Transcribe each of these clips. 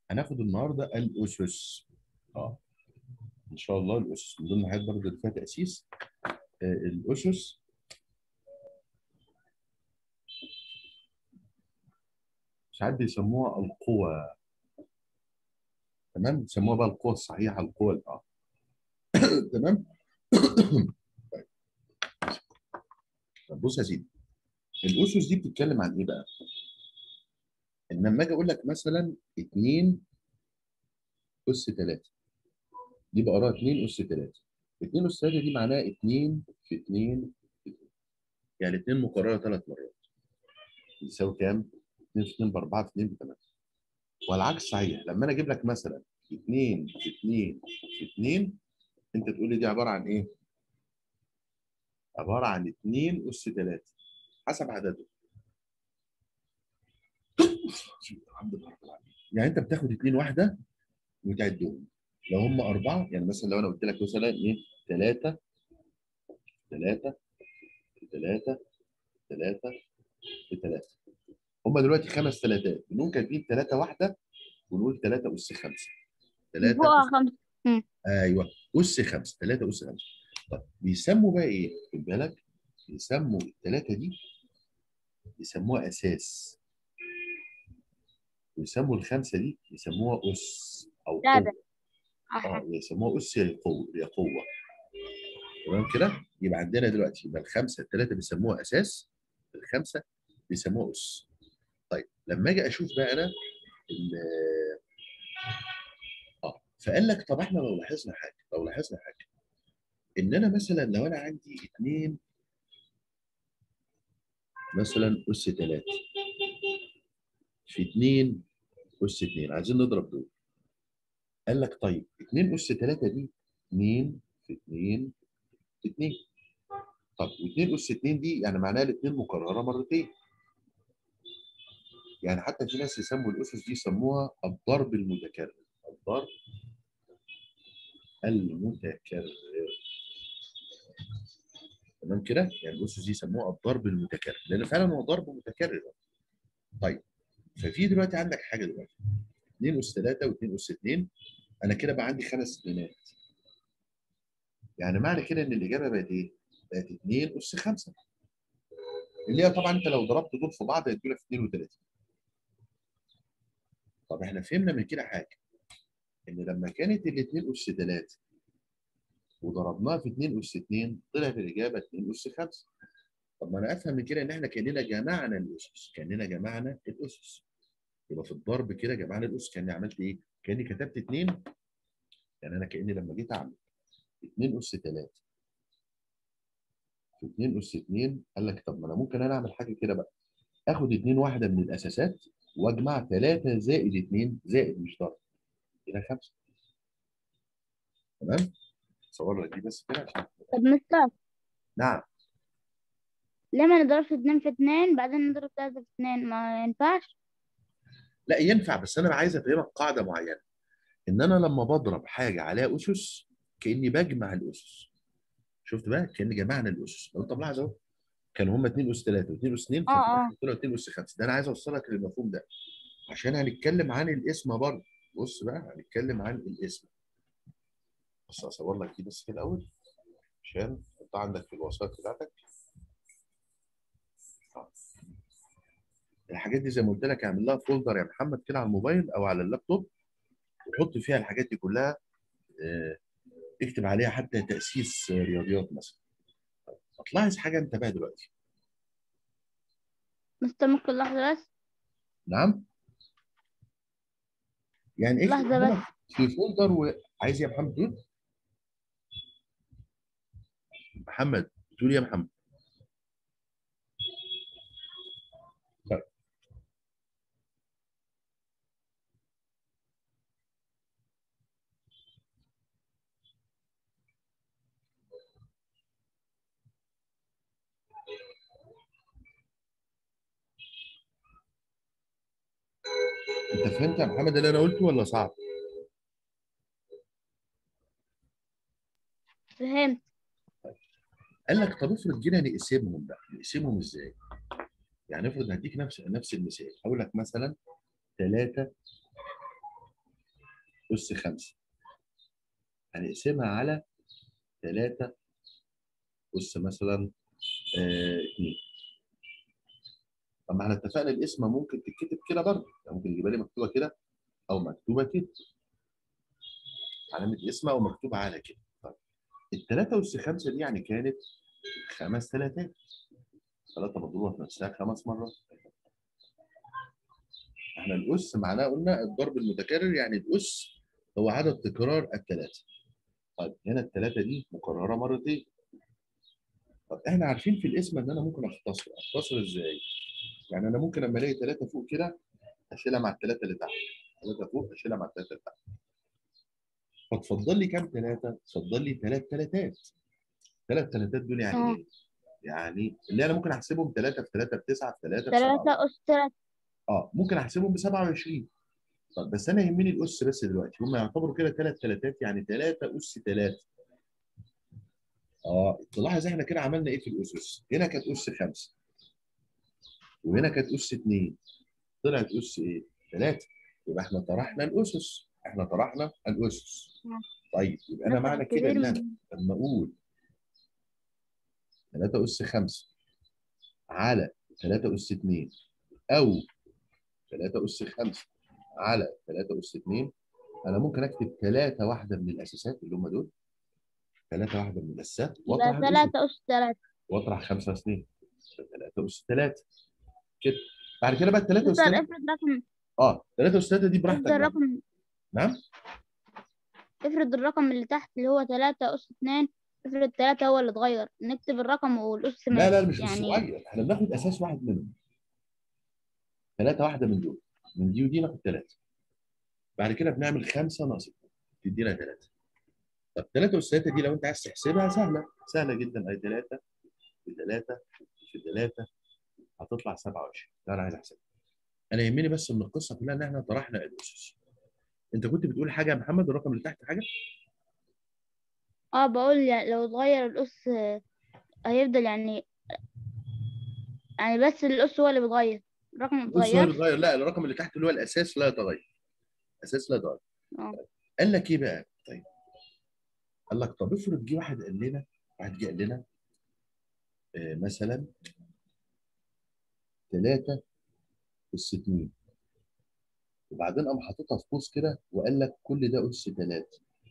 هناخد النهارده الاسس اه ان شاء الله الاسس من ضمن الحاجات برضه اللي فيها تاسيس آه الاسس ساعات بيسموها القوى تمام بيسموها بقى القوى الصحيحه القوى اه تمام طيب طب بص يا سيدي الاسس دي بتتكلم عن ايه بقى؟ ان لما اجي اقول لك مثلا 2 اس 3 دي بقراها 2 اس 3 2 اس 3 دي معناها 2 في 2 في 2 يعني 2 مكرره ثلاث مرات يساوي كام؟ 2 في 2 ب 4 في 2 ب 8 والعكس صحيح لما انا اجيب لك مثلا 2 في 2 في 2 انت تقول لي دي عباره عن ايه؟ عباره عن 2 اس 3 حسب عدده الحمد لله رب العالمين يعني انت بتاخد اثنين واحده وتعدهم لو هم اربعه يعني مثلا لو انا قلت لك مثلا ايه ثلاثه ثلاثه ثلاثه ثلاثه ثلاثه هم دلوقتي خمس ثلاثات بنقوم كاتبين ثلاثه واحده ونقول ثلاثه اس خمسه ثلاثه فوق خمسة ايوه اس خمسه ثلاثه اس خمسه طب بيسموا بقى ايه؟ خد بالك بيسموا الثلاثه دي يسموها اساس ويسموا الخمسه دي يسموها اس او لا ده. قوه اه يسموها اس يا قوه يا قوه تمام كده؟ يبقى عندنا دلوقتي يبقى الخمسه الثلاثه بيسموها اساس الخمسه بيسموها اس طيب لما اجي اشوف بقى انا ال- اه فقال لك طب احنا لو لاحظنا حاجه لو لاحظنا حاجه ان انا مثلا لو انا عندي اثنين مثلا اس 3 في 2 اس 2 عايزين نضرب دول قال لك طيب 2 اس 3 دي 2 في 2 في 2 طب و2 اس 2 دي يعني معناها الاثنين مكرره مرتين يعني حتى في ناس يسموا الاسس دي يسموها الضرب المتكرر الضرب المتكرر تمام كده يعني الاسس دي يسموها الضرب المتكرر لان فعلا هو ضرب متكرر طيب ففي دلوقتي عندك حاجه دلوقتي 2 اس 3 و2 اس 2 انا كده بقى عندي خمس اثنينات يعني معنى كده ان الاجابه بقت ايه؟ بقت 2 اس 5 اللي هي طبعا انت لو ضربت دول في بعض هيدوا لك 32 طب احنا فهمنا من كده حاجه ان لما كانت الاثنين اس 3 وضربناها في 2 اس 2 طلعت الاجابه 2 اس 5 طب ما انا افهم من كده ان احنا كاننا جمعنا الاسس كاننا جمعنا الاسس يبقى في الضرب كده جمعنا الاسس كاني عملت ايه؟ كاني كتبت 2 يعني انا كاني لما جيت اعمل 2 اس 3 في 2 اس 2 قال لك طب ما انا ممكن انا اعمل حاجه كده بقى اخد 2 واحده من الاساسات واجمع 3 زائد 2 زائد مش ضرب كده 5 تمام؟ صور لك دي بس كده عشان طب مستر نعم ليه ما نضرب في اتنين في اتنين بعدين نضرب تلاتة في اتنين ما ينفعش لا ينفع بس انا عايز افهمك قاعده معينه ان انا لما بضرب حاجه عليها اسس كاني بجمع الاسس شفت بقى كاني جمعنا الاسس لو انت ملاحظ اهو كانوا هم 2 اس 3 و2 اس 2 اه اه طلعوا 2 اس 5 ده انا عايز اوصلك للمفهوم ده عشان هنتكلم عن الاسم برضه بص بقى هنتكلم عن الاسم بص اصور لك دي بس كده الاول عشان تحطها عندك في الوثائق بتاعتك آه. الحاجات دي زي ما قلت لك اعمل لها فولدر يا محمد كده على الموبايل او على اللابتوب وحط فيها الحاجات دي كلها آه، اكتب عليها حتى تاسيس آه، رياضيات مثلا هتلاحظ حاجه انت بقى دلوقتي مستر ممكن لحظة بس نعم يعني اكتب لحظة هنا بس في فولدر وعايز يا محمد تقول محمد تقول يا محمد طيب. انت فهمت يا محمد اللي انا قلته ولا صعب؟ فهمت قال لك طب افرض جينا نقسمهم بقى نقسمهم ازاي؟ يعني افرض هديك نفس نفس المثال هقول لك مثلا 3 أس 5 هنقسمها على 3 أس مثلا 2 طب ما احنا اتفقنا القسمة ممكن تتكتب كده برضه يعني ممكن يجيبها لي مكتوبة كده أو مكتوبة كده علامة قسمة أو مكتوبة على كده طيب التلاتة أس 5 دي يعني كانت خمس تلاتات ثلاثة مضروبة في نفسها خمس مرات احنا الأس معناه قلنا الضرب المتكرر يعني الأس هو عدد تكرار الثلاثة طيب هنا الثلاثة دي مكررة مرتين طب احنا عارفين في الاسم ان انا ممكن اختصر اختصر ازاي؟ يعني انا ممكن لما الاقي ثلاثة فوق كده اشيلها مع الثلاثة اللي تحت ثلاثة فوق اشيلها مع الثلاثة اللي تحت فتفضل لي كام ثلاثة؟ تفضل لي ثلاث ثلاثات ثلاث ثلاثات دول يعني اه. ايه؟ يعني اللي انا ممكن احسبهم 3 في 3 ب 9 في 3 ب 7 ثلاثة أس ثلاثة اه ممكن احسبهم ب 27 طب بس انا يهمني الاس بس دلوقتي هم يعتبروا كده ثلاث ثلاثات يعني 3 اس 3 اه تلاحظ احنا كده عملنا ايه في الاسس هنا كانت اس 5 وهنا كانت اس 2 طلعت اس ايه 3 يبقى احنا طرحنا الاسس احنا طرحنا الاسس نعم. طيب يبقى انا رقم معنى كده كبير ان انا من- لما اقول 3 اس 5 على 3 اس 2 او 3 اس 5 على 3 اس 2 انا ممكن اكتب 3 واحده من الاساسات اللي هم دول 3 واحده من الاساسات يبقى واطرح الاسس ثلاثة أس ثلاثة واطرح 5 سنين 3 اس 3 كده بعد كده بقى 3 اس مستر 3 افرض رقم اه 3 اس 3 دي براحتك افرض بقى. رقم نعم افرض الرقم اللي تحت اللي هو ثلاثة أس اتنين افرض ثلاثة هو اللي اتغير نكتب الرقم والأس لا لا ماشي. مش يعني بالصغير احنا بناخد اساس واحد منهم ثلاثه واحده من دول من دي ودي ناخد ثلاثه بعد كده بنعمل خمسه ناقص اتنين. تدينا ثلاثه طب 3 اس 3 دي لو انت عايز تحسبها سهله سهله جدا اي 3 في 3 في 3 هتطلع 27 ده انا عايز احسبها انا يهمني بس من القصه كلها ان احنا طرحنا الاسس انت كنت بتقول حاجه يا محمد الرقم اللي تحت حاجه اه بقول يعني لو اتغير الأس آه، هيفضل يعني يعني بس الأس هو اللي بيتغير الرقم ما الاسس هو اللي بيتغيرش بيتغير لا الرقم اللي تحت اللي هو الاساس لا يتغير اساس لا يتغير اه قال لك ايه بقى طيب قال لك طب افرض جه واحد قال لنا واحد جه قال لنا آه مثلا 3 اس 2 وبعدين قام حاططها في قوس كده وقال لك كل ده اس 3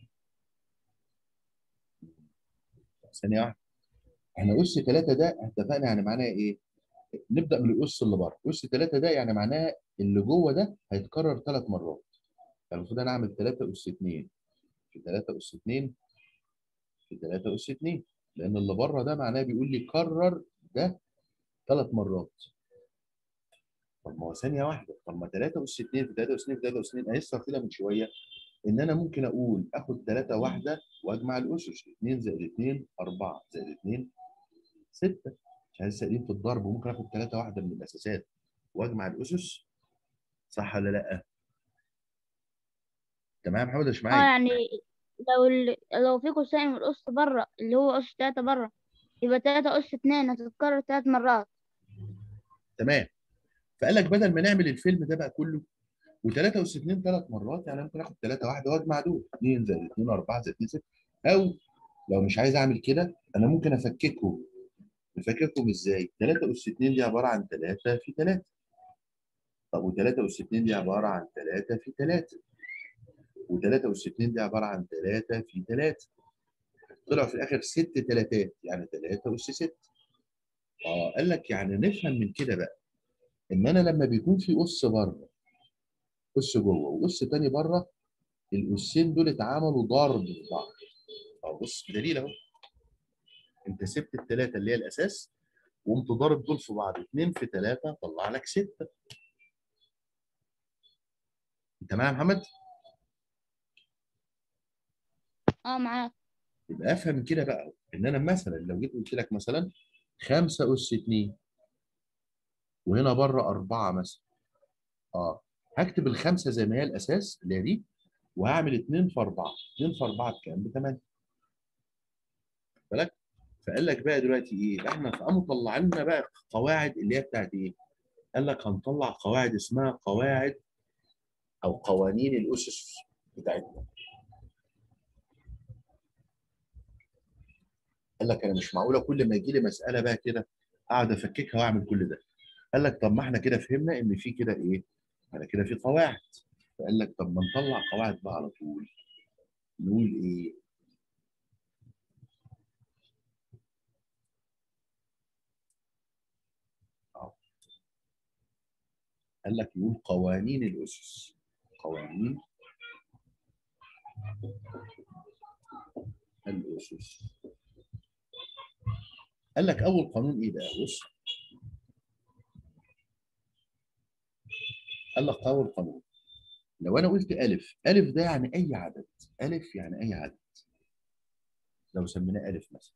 ثانيه واحده احنا اس 3 ده اتفقنا يعني معناها ايه؟ نبدا من الاس اللي بره اس 3 ده يعني معناها اللي جوه ده هيتكرر ثلاث مرات يعني المفروض انا اعمل 3 اس 2 في 3 اس 2 في 3 اس 2 لان اللي بره ده معناه بيقول لي كرر ده ثلاث مرات طب ما هو ثانيه واحده طب ما 3 اس 2 في 3 اس 2 في 3 اس 2 انا لسه قايلها من شويه ان انا ممكن اقول اخد 3 واحده واجمع الاسس 2 زائد 2 4 زائد 2 6 مش عايز سائلين في الضرب وممكن اخد 3 واحده من الاساسات واجمع الاسس صح ولا لا؟ تمام يا محمد مش اه معايا؟ يعني لو ال... لو في قوسين والأس بره اللي هو أس تلاتة بره يبقى تلاتة أس اتنين هتتكرر تلات مرات تمام فقال لك بدل ما نعمل الفيلم ده بقى كله و3 اس 2 ثلاث مرات يعني ممكن اخد 3 واحده واجمع دول 2 زائد 2 4 زائد 2 6 او لو مش عايز اعمل كده انا ممكن افككهم نفككهم ازاي؟ 3 اس 2 دي عباره عن 3 في 3 طب و3 اس 2 دي عباره عن 3 في 3 و3 اس 2 دي عباره عن 3 في 3 طلعوا في الاخر ست تلاتات يعني 3 اس 6 اه قال لك يعني نفهم من كده بقى ان انا لما بيكون في اس بره اس جوه واس تاني بره الاسين دول اتعملوا ضرب في بعض اه بص دليل اهو انت سبت الثلاثه اللي هي الاساس وقمت ضارب دول في بعض 2 في 3 طلع لك 6 انت معايا يا محمد؟ اه معاك يبقى افهم من كده بقى ان انا مثلا لو جيت قلت لك مثلا 5 اس 2 وهنا بره 4 مثلا اه هكتب الخمسه زي ما هي الاساس اللي هي دي وهعمل 2 في 4 2 في 4 بكام؟ ب 8 بالك؟ فقال لك بقى دلوقتي ايه؟ ده احنا قاموا طلع لنا بقى قواعد اللي هي بتاعت ايه؟ قال لك هنطلع قواعد اسمها قواعد او قوانين الاسس بتاعتنا قال لك انا مش معقوله كل ما يجي لي مساله بقى كده اقعد افككها واعمل كل ده قال لك طب ما احنا كده فهمنا ان في كده ايه انا كده في قواعد فقال لك طب ما نطلع قواعد بقى على طول نقول ايه آه. قال لك نقول قوانين الاسس قوانين الاسس قال لك اول قانون ايه بقى بص قال لك اول قانون لو انا قلت الف الف ده يعني اي عدد الف يعني اي عدد لو سميناه الف مثلا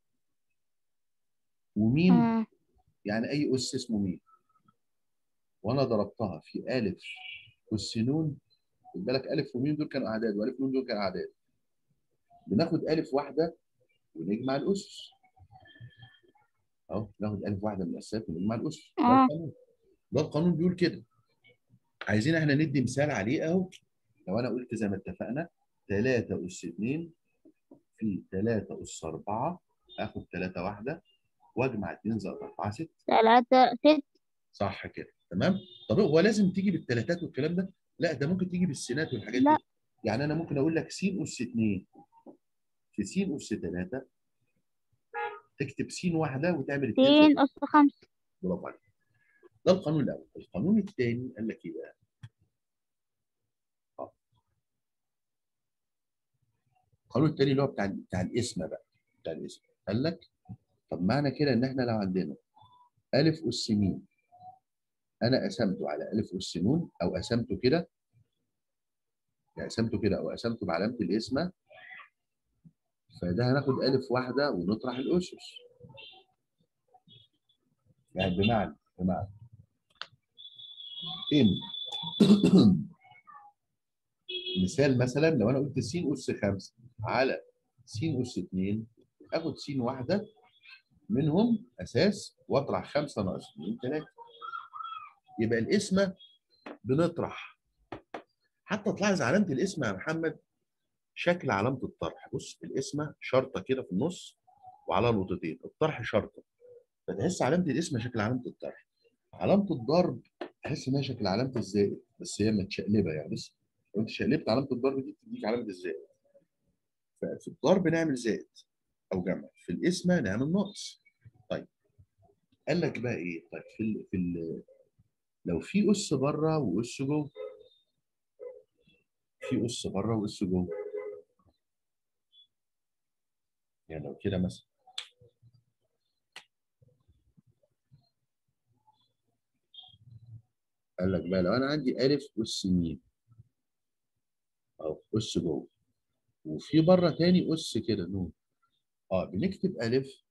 وميم اه يعني اي اس اسمه ميم وانا ضربتها في الف اس نون خد بالك الف وميم دول كانوا اعداد والف ونون دول كانوا اعداد بناخد الف واحده ونجمع الاسس اهو ناخد الف واحده من الاساسات ونجمع الاسس ده اه القانون ده القانون بيقول كده عايزين احنا ندي مثال عليه اهو لو انا قلت زي ما اتفقنا 3 اس 2 في 3 اس 4 اخد 3 واحده واجمع 2 زائد 4 6 ثلاثة ست صح كده تمام طب هو لازم تيجي بالثلاثات والكلام ده لا ده ممكن تيجي بالسينات والحاجات لا. دي يعني انا ممكن اقول لك س اس 2 في س اس 3 تكتب س واحده وتعمل 2 زائد اتنين أس خمسة برافو عليك ده القانون الاول القانون الثاني قال لك ايه بقى آه. القانون الثاني اللي هو بتاع بتاع الاسم بقى بتاع الاسم قال لك طب معنى كده ان احنا لو عندنا الف اس م انا قسمته على الف اس ن او قسمته كده يعني قسمته كده او قسمته بعلامه القسمه فده هناخد الف واحده ونطرح الاسس يعني بمعنى بمعنى ان مثال مثلا لو انا قلت س اس 5 على س اس 2 اخد س واحده منهم اساس واطرح 5 ناقص 2 3 يبقى القسمه بنطرح حتى تلاحظ علامه القسمه يا محمد شكل علامه الطرح بص القسمه شرطه كده في النص وعلى نقطتين الطرح شرطه فتحس علامه القسمه شكل علامه الطرح علامه الضرب تحس انها شكل علامه الزائد بس هي متشقلبه يعني بص لو انت شقلبت علامه الضرب دي تديك علامه الزائد ففي الضرب نعمل زائد او جمع في القسمه نعمل ناقص طيب قال لك بقى ايه طيب في ال في ال لو في اس بره واس جوه في اس بره واس جوه يعني لو كده مثلا قال لك بقى لو انا عندي الف اس م او اس جوه وفي بره تاني اس كده نون اه بنكتب الف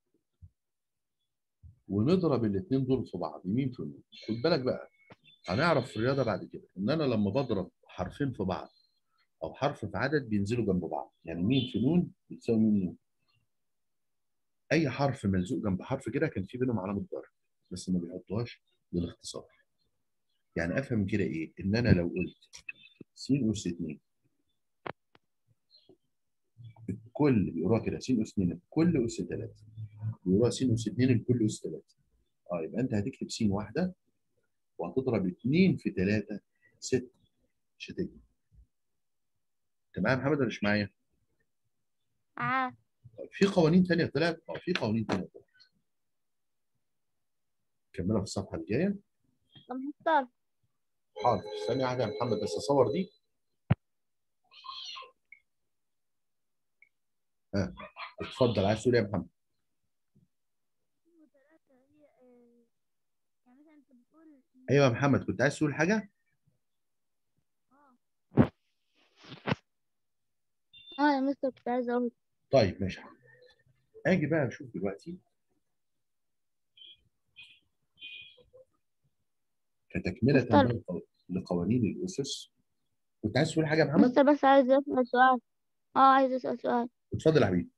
ونضرب الاثنين دول في بعض يمين في يمين خد بالك بقى هنعرف في الرياضه بعد كده ان انا لما بضرب حرفين في بعض او حرف في عدد بينزلوا جنب بعض يعني مين في نون بتساوي مين نون اي حرف ملزوق جنب حرف كده كان في بينهم علامه ضرب بس ما بيحطوهاش للاختصار يعني افهم كده ايه ان انا لو قلت س اس 2 الكل بيقراها كده س اس 2 الكل اس 3 بيقراها س اس 2 الكل اس 3 اه يبقى انت هتكتب س واحده وهتضرب 2 في 3 6 مش هتجمع انت معايا يا محمد ولا مش معايا؟ اه طيب في قوانين ثانيه طلعت؟ اه في قوانين ثانيه طلعت كملها في الصفحه الجايه طب نختار حاضر ثانيه واحده يا محمد بس اصور دي ها اتفضل عايز تقول ايه يا محمد؟ ايوه يا محمد كنت عايز تقول حاجه؟ اه يا مستر كنت عايزة اقول طيب ماشي اجي بقى اشوف دلوقتي كتكمله مختار. بقى لقوانين الاسس كنت عايز تقول حاجه يا محمد؟ مستر بس عايز اسأل سؤال اه عايز اسأل سؤال اتفضل يا حبيبي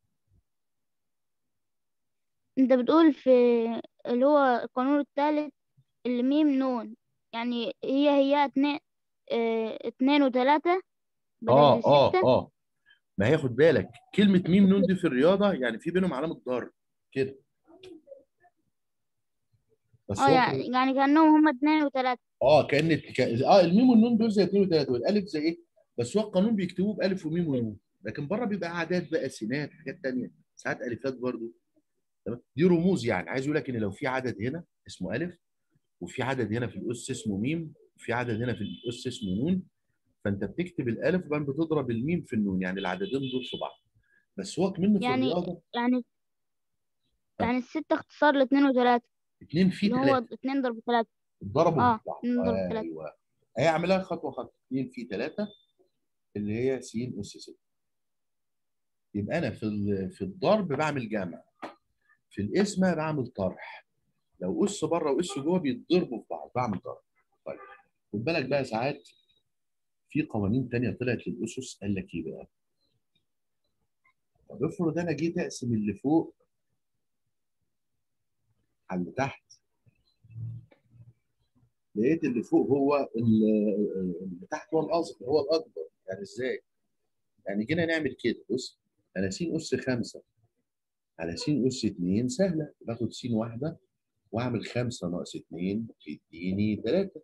انت بتقول في اللي هو القانون الثالث الميم نون يعني هي هي اتنين اه اتنين وتلاتة بدل اه اه الستة اه ما هياخد بالك كلمه ميم نون دي في الرياضه يعني في بينهم علامه ضرب كده بس اه هو في يعني يعني كأنهم هما اتنين وتلاتة اه كان ك... اه الميم والنون دول زي اثنين وثلاثه والالف زي ايه بس هو القانون بيكتبوه بالف وميم ونون لكن بره بيبقى اعداد بقى سينات حاجات ثانيه ساعات الفات برضو تمام دي رموز يعني عايز يقول لك ان لو في عدد هنا اسمه الف وفي عدد هنا في الاس اسمه ميم وفي عدد هنا في الاس اسمه نون فانت بتكتب الالف وبعدين بتضرب الميم في النون يعني العددين دول في بعض بس هو كمان في يعني الرياضه يعني يعني الستة اختصار لاتنين وتلاتة اثنين في اللي هو ثلاثه اتنين ضرب تلاتة اتضربوا اه في بعض اتنين ضرب تلاتة ايوه هي اعملها خطوه خطوه اثنين في ثلاثه اللي هي س اس 6 يبقى انا في ال- في الضرب بعمل جمع في القسمه بعمل طرح لو اس بره واس جوه بيتضربوا في بعض بعمل ضرب طيب خد بالك بقى ساعات في قوانين تانية طلعت للاسس قال لك ايه بقى؟ طب افرض انا جيت اقسم اللي فوق على اللي تحت لقيت اللي فوق هو ال- اللي تحت هو الاصغر هو الاكبر يعني ازاي؟ يعني جينا نعمل كده بص انا س اس 5 على س اس 2 سهله باخد س واحده واعمل 5 ناقص 2 يديني 3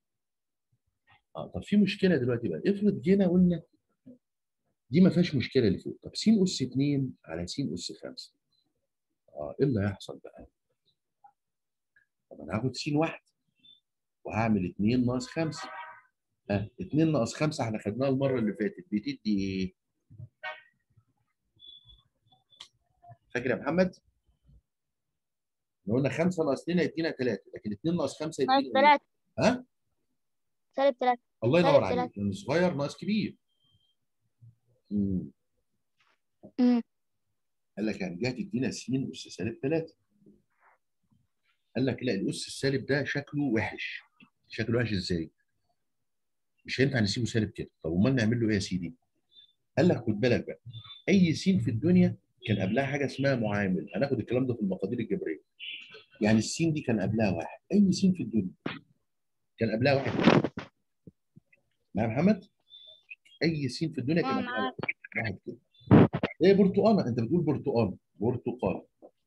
اه طب في مشكله دلوقتي بقى افرض جينا قلنا دي ما فيهاش مشكله اللي فوق طب س اس 2 على س اس 5 اه ايه اللي هيحصل بقى؟ طب انا هاخد س واحده وهعمل 2 ناقص 5 ها 2 ناقص 5 احنا خدناها المره اللي فاتت بتدي ايه؟ فاكر يا محمد؟ احنا قلنا 5 ناقص 2 هيدينا 3 لكن 2 ناقص 5 ناقص هيدينا ايه؟ تلاتة ها؟ سالب تلاتة الله سالب ينور عليك تلاتة. لان صغير ناقص كبير امم أمم. قال لك يعني دي هتدينا س اس سالب 3 قال لك لا الاس السالب ده شكله وحش شكله وحش ازاي؟ مش هينفع نسيبه سالب كده طب امال نعمل له ايه يا سيدي؟ قال لك خد بالك بقى اي س في الدنيا كان قبلها حاجه اسمها معامل هناخد الكلام ده في المقادير الجبريه يعني السين دي كان قبلها واحد اي س في الدنيا كان قبلها واحد مع محمد اي س في الدنيا كان اه قبلها معاك واحد كده ايه برتقانه انت بتقول برتقان برتقال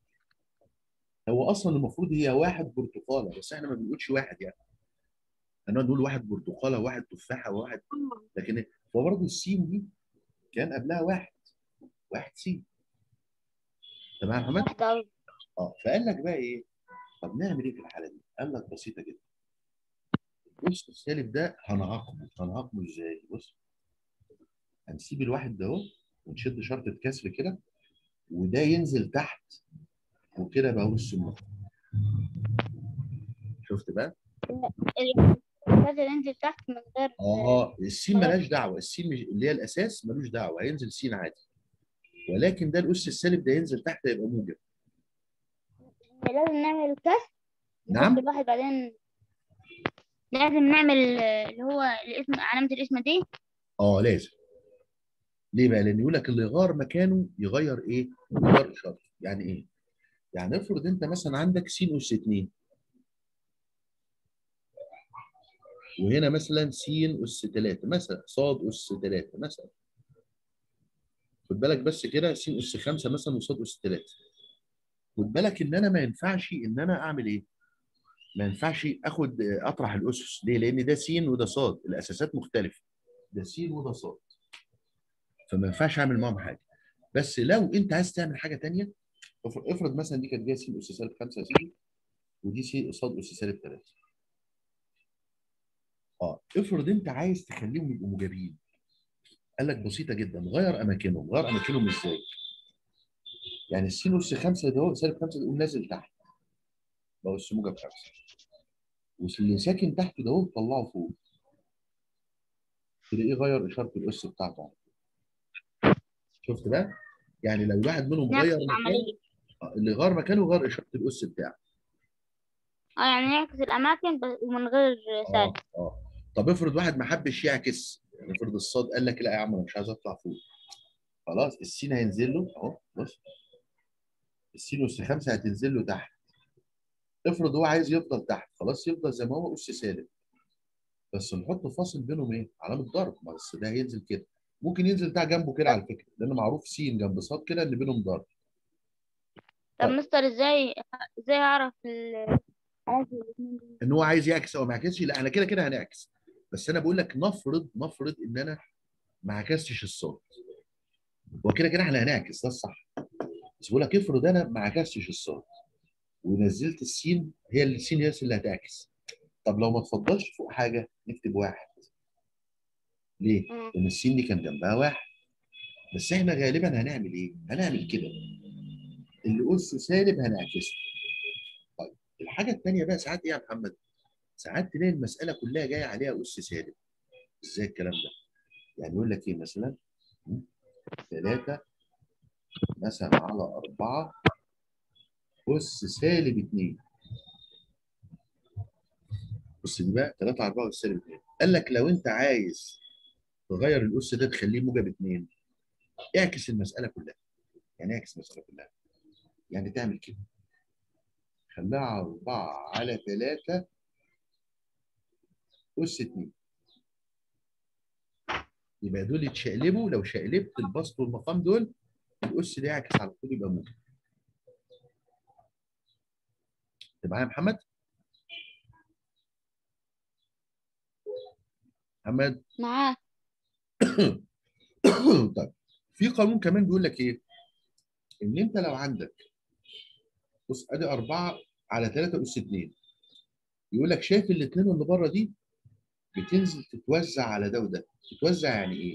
هو اصلا المفروض هي واحد برتقاله بس احنا ما بنقولش واحد يعني انا نقول واحد برتقاله وواحد تفاحه وواحد لكن هو برضه السين دي كان قبلها واحد واحد سين تمام يا محمد واحدة أوي. اه فقال لك بقى ايه طب نعمل ايه في الحاله دي قال لك بسيطه جدا الجزء السالب ده هنعاقبه هنعاقبه ازاي بص هنسيب الواحد ده اهو ونشد شرطه كسر كده وده ينزل تحت وكده بقى هو السمك شفت بقى الكسر ينزل تحت من غير اه السين ملهاش دعوه السين مش اللي هي الاساس ملوش دعوه هينزل سين عادي ولكن ده الاس السالب ده ينزل تحت يبقى موجب لازم نعمل كسر نعم. نحط الواحد بعدين لازم نعمل آه، اللي هو الاسم علامة الاسم دي اه لازم ليه بقى؟ لان يقول لك اللي يغار مكانه يغير ايه؟ يغير اشارته يعني ايه؟ يعني افرض انت مثلا عندك س اس 2 وهنا مثلا س اس 3 مثلا ص اس 3 مثلا خد بالك بس كده س اس 5 مثلا وص اس 3 خد بالك ان انا ما ينفعش ان انا اعمل ايه؟ ما ينفعش اخد اطرح الاسس ليه؟ لان ده س وده ص الاساسات مختلفه ده س وده ص فما ينفعش اعمل معاهم حاجه بس لو انت عايز تعمل حاجه تانية افرض افرض مثلا دي كانت جايه س اس سالب 5 يا سيدي ودي س ص اس سالب 3 اه افرض انت عايز تخليهم يبقوا موجبين قال لك بسيطه جدا غير اماكنهم غير اماكنهم ازاي؟ يعني السين اس 5 ده هو سالب 5 ده يقوم نازل تحت بقى اس موجب 5 واللي ساكن تحت ده هو طلعه فوق تلاقيه غير اشاره الاس بتاعته شفت بقى؟ يعني لو واحد منهم نفس غير مكانه العملية آه، اللي غير مكانه غير اشاره الاس بتاعه اه يعني نعكس الأماكن بس ومن غير اه سالب اه طب افرض واحد ما حبش يعكس يعني افرض الصاد قال لك لا يا عم انا مش عايز اطلع فوق خلاص السين هينزل له اهو بص السين اس 5 هتنزل له تحت افرض هو عايز يفضل تحت خلاص يفضل زي ما هو اس سالب بس نحط فاصل بينهم ايه؟ علامه ضرب بس ده هينزل كده ممكن ينزل ده جنبه كده على فكره لان معروف س جنب ص كده ان بينهم ضرب طب طيب. مستر ازاي ازاي اعرف ال اعرف الاتنين دول ان هو عايز يعكس او ما يعكسش لا انا كده كده هنعكس بس انا بقول لك نفرض نفرض ان انا ما عكستش الصاد وكده كده احنا هنعكس ده الصح بس بقول لك افرض انا ما عكستش الصاد ونزلت السين هي اللي السين هي اللي هتعكس طب لو ما تفضلش فوق حاجه نكتب واحد ليه؟ مم. لان السين دي كان جنبها واحد بس احنا غالبا هنعمل ايه؟ هنعمل كده اللي أس سالب هنعكسه طيب الحاجه الثانيه بقى ساعات ايه يا محمد؟ ساعات تلاقي المساله كلها جايه عليها أس سالب ازاي الكلام ده؟ يعني يقول لك ايه مثلا؟ 3 مثلا على 4 أس سالب 2 بص دي بقى 3 على 4 أس سالب 2 قال لك لو أنت عايز تغير الأس ده تخليه موجب 2 اعكس المسألة كلها يعني اعكس المسألة كلها يعني تعمل كده خليها 4 على 3 أس 2 يبقى دول يتشقلبوا لو شقلبت البسط والمقام دول الأس ده يعكس على طول يبقى موجب انت معايا يا محمد؟ محمد معاه طيب في قانون كمان بيقول لك ايه؟ ان انت لو عندك بص ادي 4 على 3 اس 2 يقول لك شايف الاثنين اللي بره دي بتنزل تتوزع على ده وده تتوزع يعني ايه؟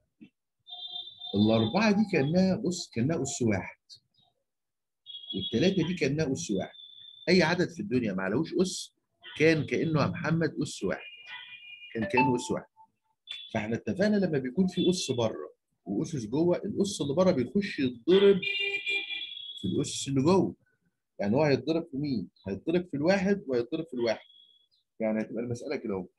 الاربعه دي كانها بص كانها اس واحد والثلاثه دي كانها اس واحد اي عدد في الدنيا ما عليهوش اس كان كانه يا محمد اس واحد كان كانه اس واحد فاحنا اتفقنا لما بيكون في اس بره واسس جوه الاس اللي بره بيخش يتضرب في الاسس اللي جوه يعني هو هيتضرب في مين؟ هيتضرب في الواحد وهيتضرب في الواحد يعني هتبقى المساله كده اهو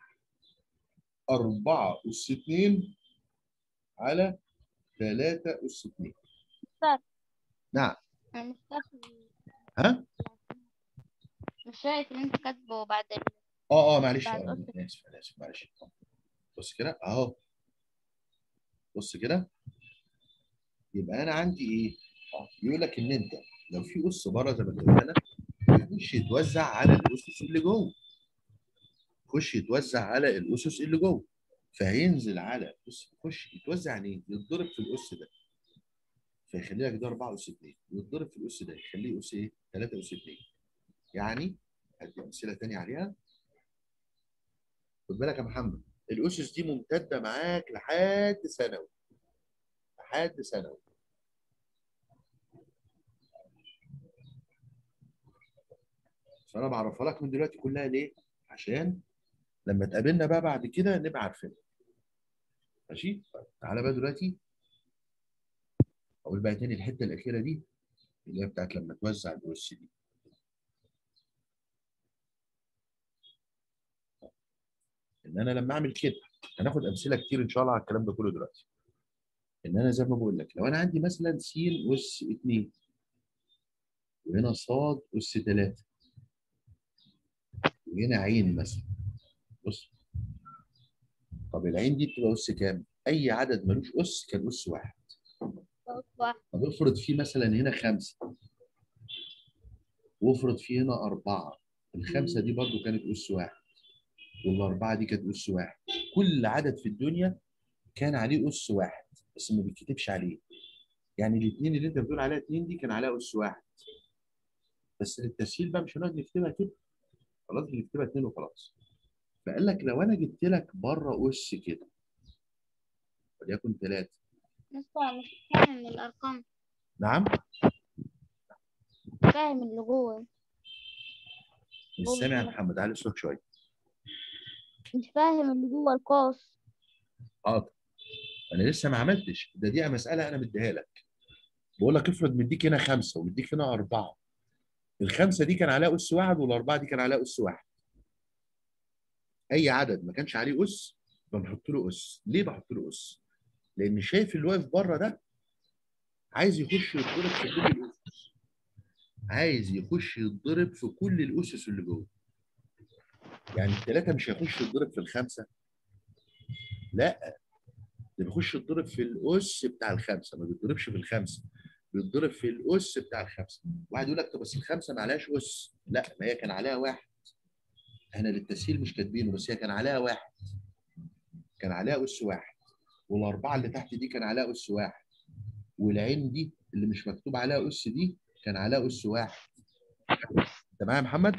4 اس 2 على 3 اس 2 مستر نعم انا مش فاكر ها؟ مش شايف اللي انت كاتبه بعد ال... اه اه معلش بعد آه، أس. انا اسف انا اسف معلش بص كده اهو بص كده يبقى انا عندي ايه؟ اه يقول لك ان انت لو في اس بره زي ما اتفقنا يخش يتوزع على الاسس اللي جوه يخش يتوزع على الاسس اللي جوه فهينزل على بص يخش يتوزع يعني ايه؟ يتضرب في الاس ده فيخلي لك ده 4 اس 2 ويتضرب في الاس ده يخليه اس ايه؟ 3 اس 2 يعني هدي امثله ثانيه عليها خد بالك يا محمد الاسس دي ممتده معاك لحد ثانوي لحد ثانوي فانا بعرفها لك من دلوقتي كلها ليه؟ عشان لما تقابلنا بقى بعد كده نبقى عارفين ماشي؟ طيب تعالى بقى دلوقتي اقول بقى تاني الحته الاخيره دي اللي هي بتاعت لما توزع الاس دي ان انا لما اعمل كده هناخد امثله كتير ان شاء الله على الكلام ده كله دلوقتي ان انا زي ما بقول لك لو انا عندي مثلا س اس 2 وهنا ص اس 3 وهنا عين مثلا بص طب العين دي بتبقى اس كام؟ اي عدد ملوش اس كان اس واحد واحد. طب افرض في مثلا هنا خمسه وافرض في هنا اربعه الخمسه دي برضو كانت اس واحد والاربعه دي كانت اس واحد كل عدد في الدنيا كان عليه اس واحد بس ما بيتكتبش عليه يعني الاثنين اللي انت بتقول عليها اثنين دي كان عليها اس واحد بس للتسهيل بقى مش هنقعد نكتبها كده خلاص بنكتبها اثنين وخلاص فقال لك لو انا جبت لك بره اس كده وليكن ثلاثه مستر مش فاهم الارقام نعم فاهم اللي جوه مش سامع يا محمد علي صوتك شويه مش فاهم اللي جوه القوس حاضر انا لسه ما عملتش ده دي مساله انا مديها لك بقول لك افرض مديك هنا خمسه ومديك هنا اربعه الخمسه دي كان عليها اس واحد والاربعه دي كان عليها اس واحد اي عدد ما كانش عليه اس بنحط له اس ليه بحط له اس لان شايف اللي واقف بره ده عايز يخش يتضرب في كل الاسس عايز يخش يتضرب في كل الاسس اللي جوه يعني الثلاثة مش هيخش يتضرب في الخمسة لا ده بيخش يتضرب في الأس بتاع الخمسة ما بيتضربش في الخمسة بيتضرب في الأس بتاع الخمسة واحد يقول لك طب بس الخمسة ما عليهاش أس لا ما هي كان عليها واحد احنا للتسهيل مش كاتبينه بس هي كان عليها واحد كان عليها أس واحد والأربعة اللي تحت دي كان عليها أس واحد والعين دي اللي مش مكتوب عليها أس دي كان عليها أس واحد أنت معايا يا محمد؟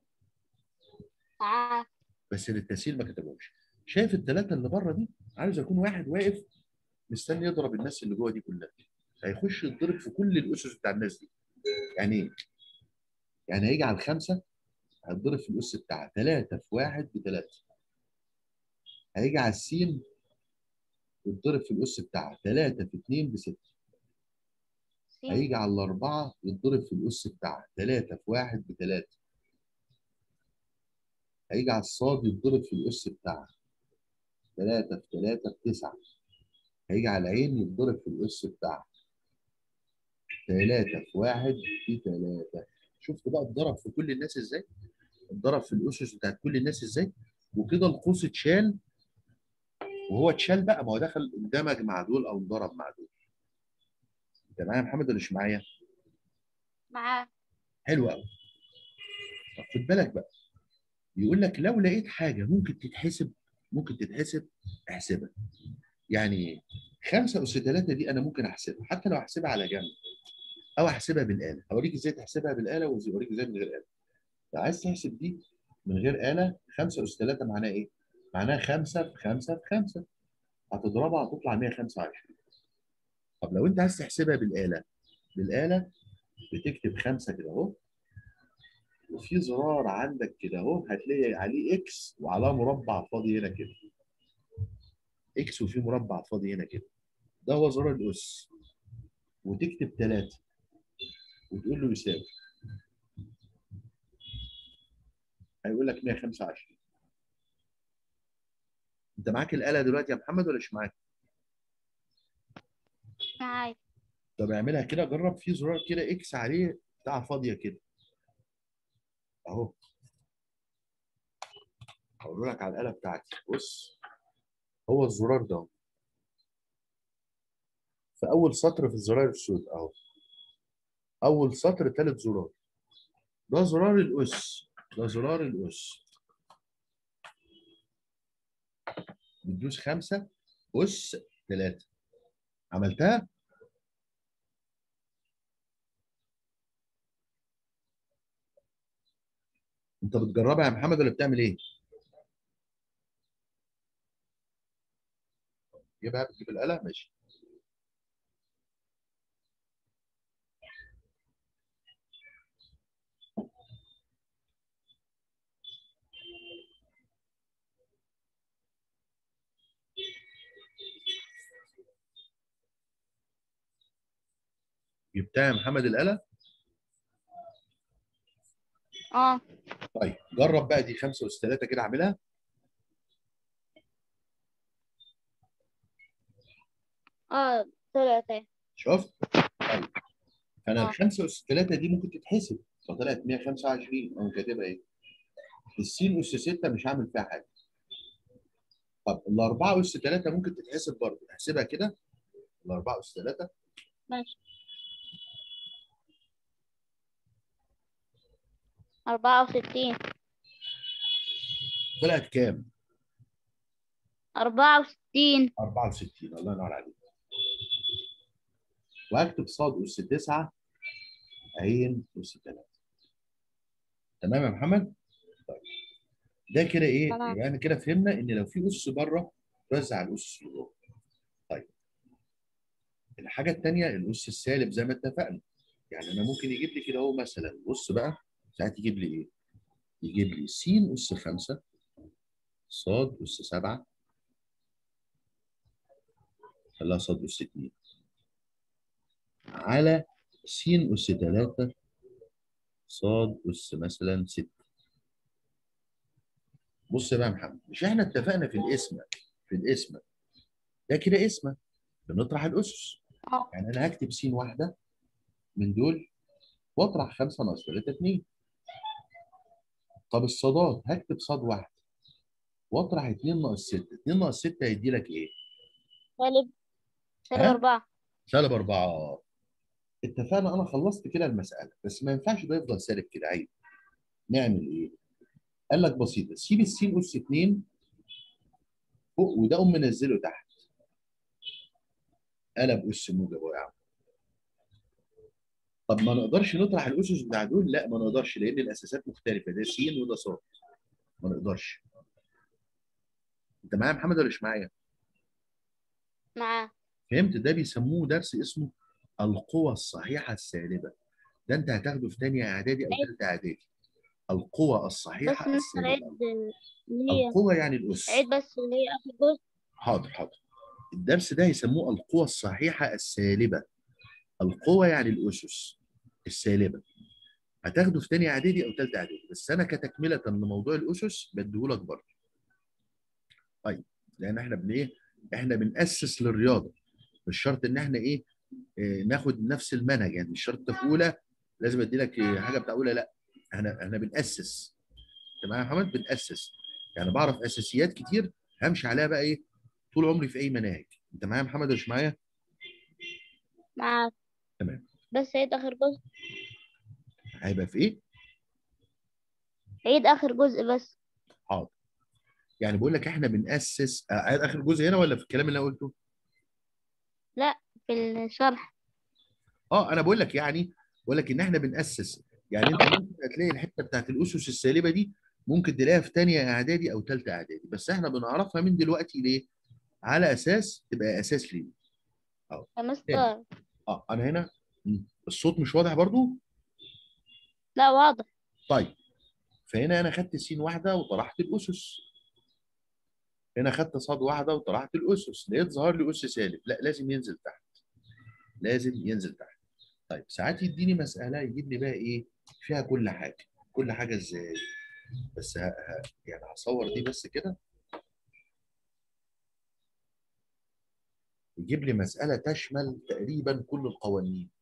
معاه بس للتسهيل ما كتبهمش شايف الثلاثه اللي بره دي عايز يكون واحد واقف مستني يضرب الناس اللي جوه دي كلها هيخش يتضرب في كل الاسس بتاع الناس دي يعني ايه؟ يعني هيجي على الخمسه هيتضرب في الاس بتاعها ثلاثه في واحد بثلاثه هيجي على السين يتضرب في الاس بتاعها ثلاثه في اثنين بسته سين هيجي على الاربعه يتضرب في الاس بتاعها ثلاثه في واحد بثلاثه هيجي على الصاد يتضرب في الاس بتاعها ثلاثة في ثلاثة بتسعة هيجي على العين يتضرب في الأس بتاعها ثلاثة في واحد في ثلاثة شفت بقى اتضرب في كل الناس ازاي؟ اتضرب في الأسس بتاعت كل الناس ازاي؟ وكده القوس اتشال وهو اتشال بقى ما هو دخل اندمج مع دول أو انضرب مع دول أنت معايا يا محمد ولا مش معايا؟ معاه حلو قوي طب خد بالك بقى يقول لك لو لقيت حاجة ممكن تتحسب ممكن تتحسب احسبها يعني ايه؟ 5 اس 3 دي انا ممكن احسبها حتى لو احسبها على جنب او احسبها بالاله هوريك ازاي تحسبها بالاله واوريك ازاي من غير اله لو عايز تحسب دي من غير اله 5 اس 3 معناها ايه معناها 5 في 5 في 5 هتضربها هتطلع 125 طب لو انت عايز تحسبها بالاله بالاله بتكتب 5 كده اهو وفي زرار عندك كده اهو هتلاقي عليه اكس وعلاه مربع فاضي هنا كده اكس وفي مربع فاضي هنا كده ده هو زرار الاس وتكتب 3 وتقول له يساوي هيقول لك 125 انت معاك الاله دلوقتي يا محمد ولا مش معاك؟ معايا طب اعملها كده جرب في زرار كده اكس عليه بتاع فاضيه كده اهو هقول لك على الاله بتاعتي بص هو الزرار ده في اول سطر في الزرار السود اهو اول سطر ثالث زرار ده زرار الاس ده زرار الاس بتدوس خمسة أس ثلاثة عملتها؟ أنت بتجربها يا محمد ولا بتعمل إيه؟ جيبها بتجيب الآلة ماشي جبتها يا محمد الآلة؟ اه طيب جرب بقى دي 5 أس 3 كده اعملها اه طلعت اهي شفت؟ طيب فانا آه. ال 5 أس 3 دي ممكن تتحسب فطلعت 125 أقوم كاتبها إيه؟ السين أس 6 مش هعمل فيها حاجة طب ال 4 أس 3 ممكن تتحسب برضه احسبها كده ال 4 أس 3 ماشي أربعة وستين طلعت كام؟ أربعة وستين 64 الله ينور عليك وهكتب صاد أس 9 عين أس 3 تمام يا محمد؟ طيب ده كده إيه؟ تمام. يبقى احنا كده فهمنا إن لو في أس بره توزع الأس اللي جوه. طيب الحاجة التانية الأس السالب زي ما اتفقنا يعني أنا ممكن يجيب لي كده أهو مثلا بص بقى ساعات يجيب لي إيه؟ يجيب لي س أس 5 صاد أس 7 خلاها صاد أس 2 على س أس 3 صاد أس مثلا 6 بص بقى يا محمد مش احنا اتفقنا في الاسم في الاسم ده كده اسم بنطرح الأسس اه يعني أنا هكتب س واحدة من دول واطرح 5 ناقص 3 2 طب الصادات هكتب صاد واحد واطرح 2 ناقص 6 2 ناقص 6 هيدي لك ايه؟ سالب سالب ها؟ أربعة سالب 4 اتفقنا انا خلصت كده المساله بس ما ينفعش ده يفضل سالب كده عيب نعمل ايه؟ قال لك بسيطه سيب السين اس 2 فوق وده قوم منزله تحت قلب اس موجب اهو يا عم طب ما نقدرش نطرح الاسس بتاع دول لا ما نقدرش لان الاساسات مختلفه ده س وده ص ما نقدرش انت معايا يا محمد ولا مش معايا؟ معاه فهمت ده بيسموه درس اسمه القوى الصحيحه السالبه ده انت هتاخده في ثانيه اعدادي او ثالثه اعدادي القوى بس الصحيحه مستر عيد السالبه اللي هي القوى يعني الاس عيد بس اللي هي آخر جزء حاضر حاضر الدرس ده يسموه القوى الصحيحه السالبه القوى يعني الاسس السالبه هتاخده في ثانيه اعدادي او ثالثه اعدادي بس انا كتكمله لموضوع الاسس بديهولك برضه طيب لان احنا بن ايه احنا بناسس للرياضه مش شرط ان احنا ايه آه، ناخد نفس المنهج يعني مش شرط في اولى لازم ادي لك آه، حاجه بتاع اولى لا احنا احنا بناسس انت معايا يا محمد بناسس يعني بعرف اساسيات كتير همشي عليها بقى ايه طول عمري في اي مناهج انت معايا يا محمد ولا مش معايا معاه تمام. بس عيد آخر جزء هيبقى في ايه عيد آخر جزء بس حاضر يعني بقول لك احنا بناسس آه، عايز اخر جزء هنا ولا في الكلام اللي انا قلته في الشرح اه انا بقول لك يعني بقول لك ان احنا بناسس يعني انت ممكن هتلاقي الحته بتاعت الاسس السالبه دي ممكن تلاقيها في ثانيه اعدادي او ثالثه اعدادي بس احنا بنعرفها من دلوقتي ليه على اساس تبقى اساس ليه يا مستر اه انا هنا مم. الصوت مش واضح برضو لا واضح طيب فهنا انا خدت سين واحده وطرحت الاسس هنا خدت صاد واحده وطرحت الاسس لقيت ظهر لي اس سالب لا لازم ينزل تحت لازم ينزل تحت طيب ساعات يديني مساله يجيب لي بقى ايه فيها كل حاجه كل حاجه ازاي بس ه... ه... يعني هصور دي بس كده يجيب لي مساله تشمل تقريبا كل القوانين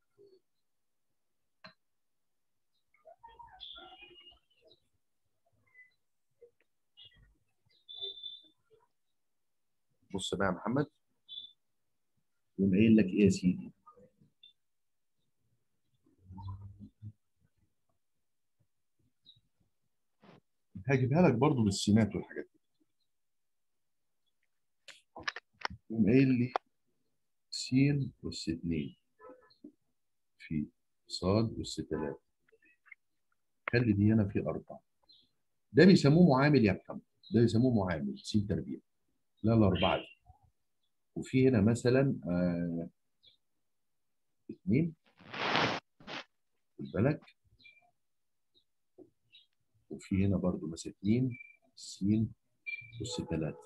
بص بقى يا محمد يقوم قايل لك ايه يا سيدي هجيبها لك برضو بالسينات والحاجات دي يقوم قايل لي س أس 2 في صاد أس 3 خلي دي هنا في أربعة ده بيسموه معامل يا محمد ده بيسموه معامل س تربيع لا الأربعة دي وفي هنا مثلا آه اثنين خد بالك وفي هنا برضو مثلا اثنين س أس 3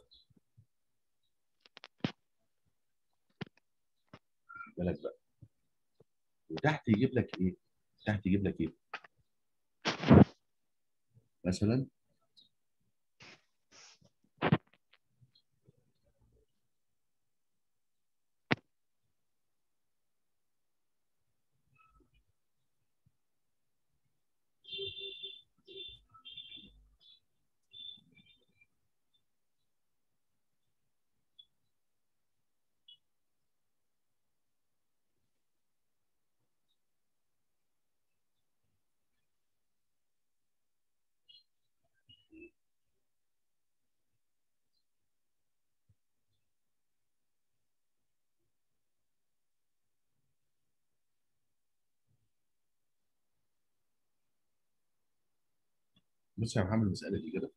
بالك بقى وتحت يجيب لك ايه؟ تحت يجيب لك ايه؟ مثلا بص يا محمد المسألة دي كده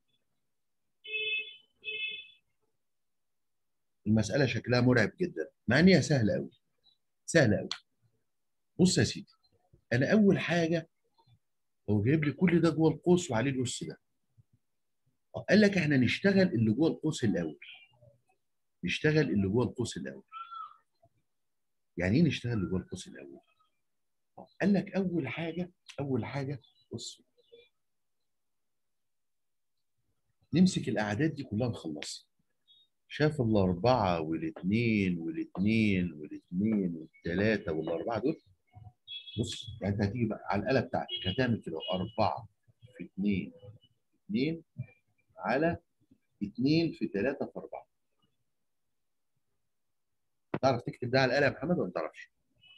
المسألة شكلها مرعب جدا مع ان هي سهلة قوي سهلة قوي بص يا سيدي انا اول حاجة هو جايب لي كل ده جوه القوس وعليه الأس ده قال لك احنا نشتغل اللي جوه القوس الاول نشتغل اللي جوه القوس الاول يعني ايه نشتغل اللي جوه القوس الاول قال لك اول حاجه اول حاجه بص نمسك الاعداد دي كلها نخلصها شاف الاربعه والاثنين والاثنين والاثنين والثلاثه والاربعه دول بص يعني انت هتيجي بقى على الاله بتاعتك هتعمل كده اربعه في اثنين 2 على 2 في 3 في 4 تعرف تكتب ده على الآلة يا محمد ولا ما تعرفش؟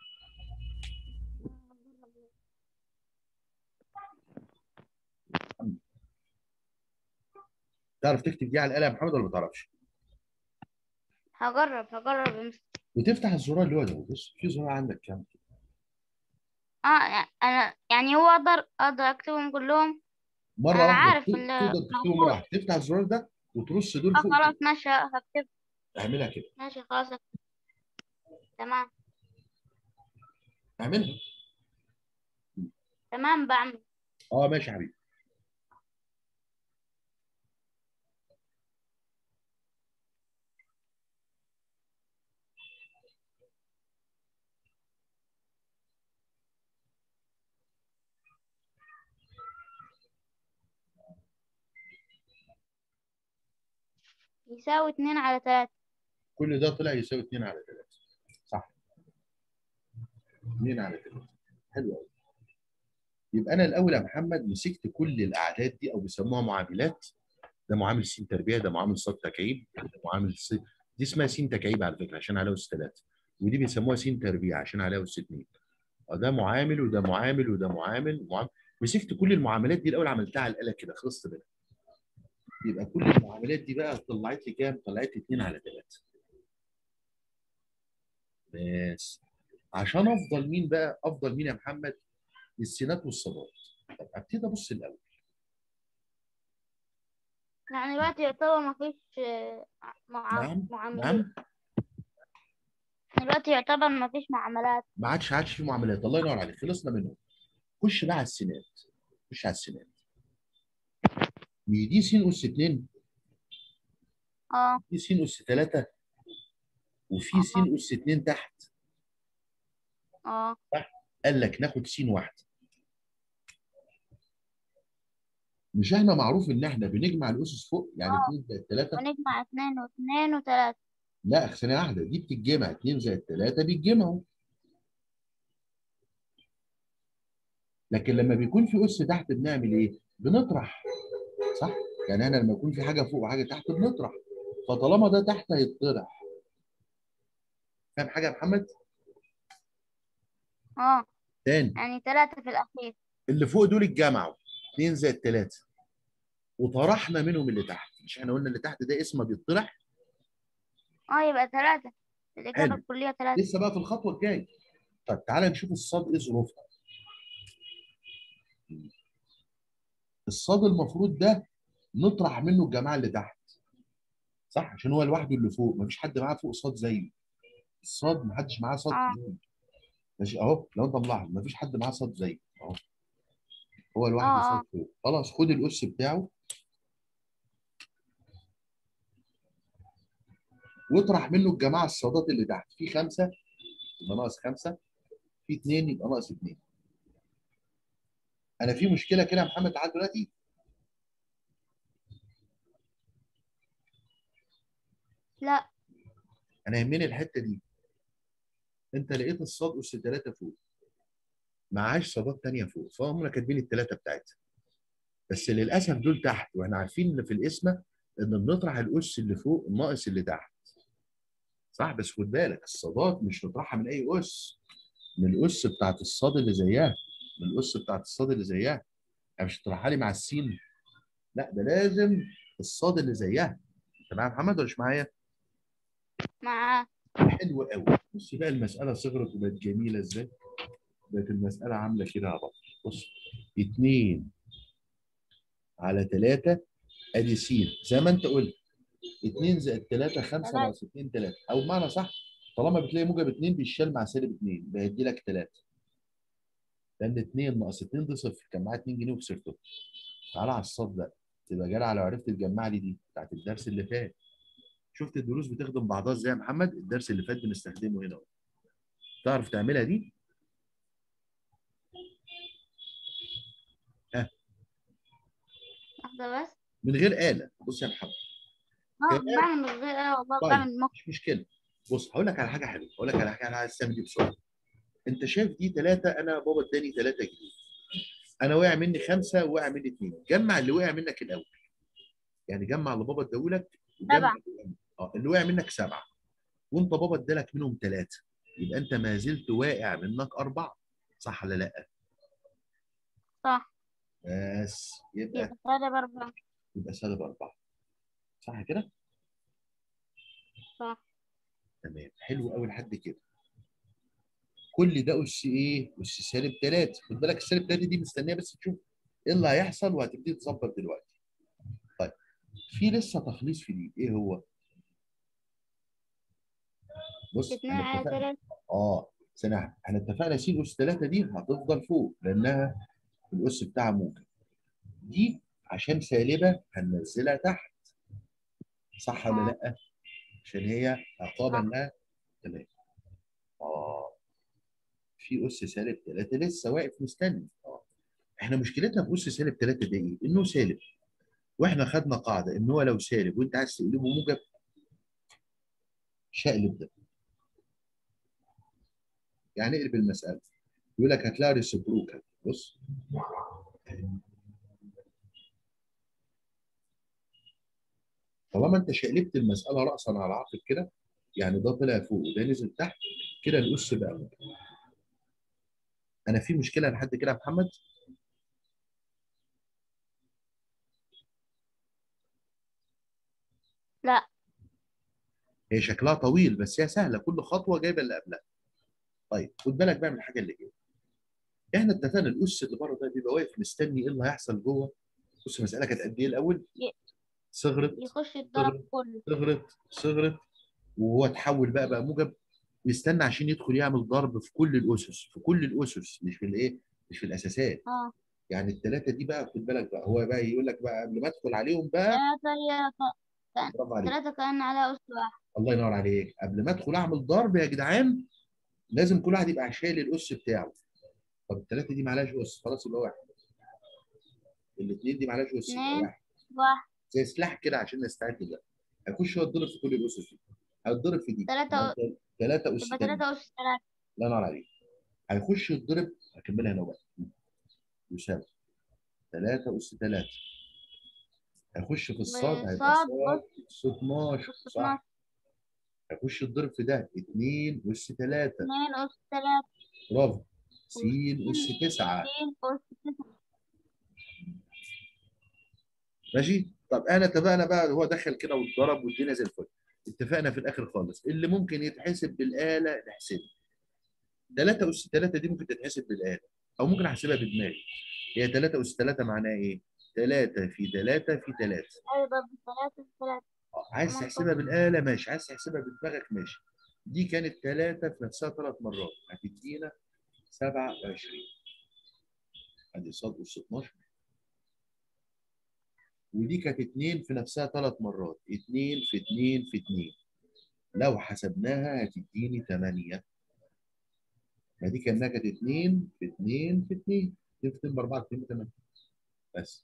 تعرف تكتب دي على الآلة يا محمد ولا ما تعرفش؟ هجرب هجرب يا مستر. وتفتح الزرار اللي هو ده بص في زرار عندك كام اه انا يعني هو اقدر اقدر اكتبهم كلهم مرة أنا واحدة عارف تقدر ال- تكتبهم موجود. مرة واحدة تفتح الزرار ده وترص دول اه فوق خلاص كده. ماشي هكتب اعملها كده ماشي خلاص هكتب. تمام اعملها تمام بعمل اه ماشي يا حبيبي يساوي اتنين على تلاتة كل ده طلع يساوي 2 على 3 صح 2 على 3 حلو قوي يبقى انا الاول يا محمد مسكت كل الاعداد دي او بيسموها معاملات ده معامل س تربيع ده معامل ص تكعيب ده معامل س دي اسمها س تكعيب على فكره عشان عليها اس 3 ودي بيسموها س تربيع عشان عليها اس 2 اه ده معامل وده معامل وده معامل معامل مسكت كل المعاملات دي الاول عملتها على الاله كده خلصت منها يبقى كل المعاملات دي بقى طلعت لي كام؟ طلعت لي 2 على 3 بس عشان افضل مين بقى؟ افضل مين يا محمد؟ السينات والصادات طب ابتدي ابص الاول يعني دلوقتي يعتبر مفيش آه، مع... نعم معاملات نعم دلوقتي يعتبر مفيش معاملات ما عادش عادش في معاملات الله ينور عليك خلصنا منهم خش بقى على السينات خش على السينات دي س اس 2 اه في س اس 3 وفي س اس 2 تحت اه قال لك ناخد س واحده مش احنا معروف ان احنا بنجمع الاسس فوق يعني آه. 2 زائد 3 ونجمع اتنين واثنين وتلاتة لا ثانيه واحده دي بتتجمع 2 زائد 3 بيتجمعوا لكن لما بيكون في اس تحت بنعمل ايه؟ بنطرح صح؟ يعني انا لما يكون في حاجه فوق وحاجه تحت بنطرح فطالما ده تحت هيتطرح فاهم حاجه يا محمد؟ اه تاني يعني تلاتة في الأخير اللي فوق دول اتجمعوا 2 زائد 3 وطرحنا منهم اللي تحت مش احنا قلنا اللي تحت ده اسمه بيطرح اه يبقى تلاتة الإجابة حلو. الكلية تلاتة لسه بقى في الخطوه الجايه طب تعالى نشوف الصاد ايه ظروفها الصاد المفروض ده نطرح منه الجماعه اللي تحت صح عشان هو لوحده اللي فوق مفيش حد معاه فوق صاد زيه الصاد محدش معاه صاد آه. زيه ماشي اهو لو انت ملاحظ مفيش حد معاه صاد زيه اهو هو لوحده آه، صاد آه. فوق خلاص خد الاس بتاعه واطرح منه الجماعه الصادات اللي تحت في خمسه يبقى ناقص خمسه في اثنين يبقى ناقص اثنين انا في مشكله كده يا محمد لحد دلوقتي لا انا يهمني الحته دي انت لقيت الصاد اس 3 فوق معاش صادات تانية فوق فهم كاتبين الثلاثه بتاعتها بس للاسف دول تحت واحنا عارفين ان في القسمه ان بنطرح الاس اللي فوق ناقص اللي تحت صح بس خد بالك الصادات مش نطرحها من اي اس من الاس بتاعت الصاد اللي زيها من الاس بتاعت الصاد اللي زيها يعني مش تطرحها لي مع السين لا ده لازم الصاد اللي زيها انت معايا يا محمد ولا مش معايا؟ معاه حلو قوي بص بقى المساله صغرت وبقت جميله ازاي بقت المساله عامله كده يا بطل بص 2 على 3 ادي س زي ما انت قلت 2 زائد 3 5 تلاتة. ناقص 2 3 او بمعنى صح طالما بتلاقي موجب 2 بيشال مع سالب 2 بيدي لك 3 لان 2 ناقص 2 دي صفر كان معايا 2 جنيه وخسرته تعالى على الصاد بقى تبقى جدع لو عرفت تجمع لي دي بتاعت الدرس اللي فات شفت الدروس بتخدم بعضها ازاي يا محمد الدرس اللي فات بنستخدمه هنا تعرف تعملها دي واحدة بس من غير آلة بص يا محمد اه تمام. بعمل من غير اه والله طيب. بعمل مخ مش مشكلة بص هقول لك على حاجة حلوة هقول لك على حاجة انا عايز تعمل دي بسرعة انت شايف دي ثلاثة انا بابا اداني 3 جنيه انا وقع مني خمسه ووقع مني اثنين جمع اللي وقع منك الاول يعني جمع اللي بابا اداهولك وجمع سبعة. اللي وقع منك. اه اللي وقع منك سبعه وانت بابا ادالك منهم ثلاثه يبقى انت ما زلت واقع منك اربعه صح ولا لا؟ صح بس يبقى يبقى سالب أربعة يبقى سالب اربعه صح كده؟ صح تمام حلو قوي لحد كده كل ده اس ايه؟ اس سالب 3 خد بالك السالب 3 دي مستنيه بس تشوف ايه اللي هيحصل وهتبتدي تظبط دلوقتي. طيب في لسه تخليص في دي ايه هو؟ بص اتنين احنا على اتفقنا تلاتة اه سنة احنا اتفقنا س اس 3 دي هتفضل فوق لانها الاس بتاعها موجب. دي عشان سالبه هننزلها تحت. صح ولا لا؟ عشان هي عقابا صح. لها تمام. اه في اس سالب 3 لسه واقف مستني اه احنا مشكلتنا في اس سالب 3 ده ايه؟ انه سالب واحنا خدنا قاعده ان هو لو سالب وانت عايز تقلبه موجب شقلب ده يعني اقلب المساله يقول لك هتلاقي ريسبروكال بص طالما انت شقلبت المساله راسا على عقب كده يعني ده طلع فوق وده نزل تحت كده الاس بقى موجب انا في مشكله لحد كده يا محمد لا هي شكلها طويل بس هي سهله كل خطوه جايبه اللي قبلها طيب خد بالك بقى من الحاجه اللي جايه احنا اتفقنا الاس اللي بره ده بيبقى واقف مستني ايه اللي هيحصل جوه بص المساله كانت قد ايه الاول ي- صغرت يخش الضرب كله صغرت صغرت وهو اتحول بقى بقى موجب يستنى عشان يدخل يعمل ضرب في كل الاسس في كل الاسس مش في الايه مش في الاساسات اه يعني الثلاثه دي بقى خد بالك بقى هو بقى يقول لك بقى قبل ما ادخل عليهم بقى ثلاثة هي ك- برافو عليك ثلاثة كأن على أس واحد الله ينور عليك قبل ما ادخل اعمل ضرب يا جدعان لازم كل واحد يبقى شايل الاس بتاعه طب الثلاثه دي معلهاش اس خلاص يبقى واحد الاثنين دي معلهاش اس يبقى اتنين. واحد واحد زي سلاح كده عشان نستعد ده هيخش هو يتضرب في كل الاسس دي هيتضرب في دي تلاتة ثلاثه اس يبقى تاني ثلاثة أس ثلاثة الله ينور عليك هيخش يتضرب هكملها هنا بقى يساوي 3 اس 3 هيخش في الصاد هيبقى وصاد صاد اس 12 أس صح 12 هيخش يتضرب في ده 2 اس 3 اثنين أس ثلاثة برافو س اس 9 اثنين أس تسعة ماشي طب احنا اتفقنا بقى هو دخل كده واتضرب والدنيا زي الفل اتفقنا في الاخر خالص اللي ممكن يتحسب بالاله نحسبه 3 اس 3 دي ممكن تتحسب بالاله او ممكن احسبها بدماغي هي 3 اس 3 معناها ايه 3 في 3 في 3 أيضا ثلاثة في ثلاثة آه، عايز تحسبها بالاله ماشي عايز تحسبها بدماغك ماشي دي كانت 3 في نفسها ثلاث مرات هتدينا 27 ادي صاد اس 12 ودي كانت 2 في نفسها ثلاث مرات 2 في 2 في 2 لو حسبناها هتديني 8 ما دي كانها كانت 2 في 2 في 2 2 في 2 ب 4 2 ب 8 بس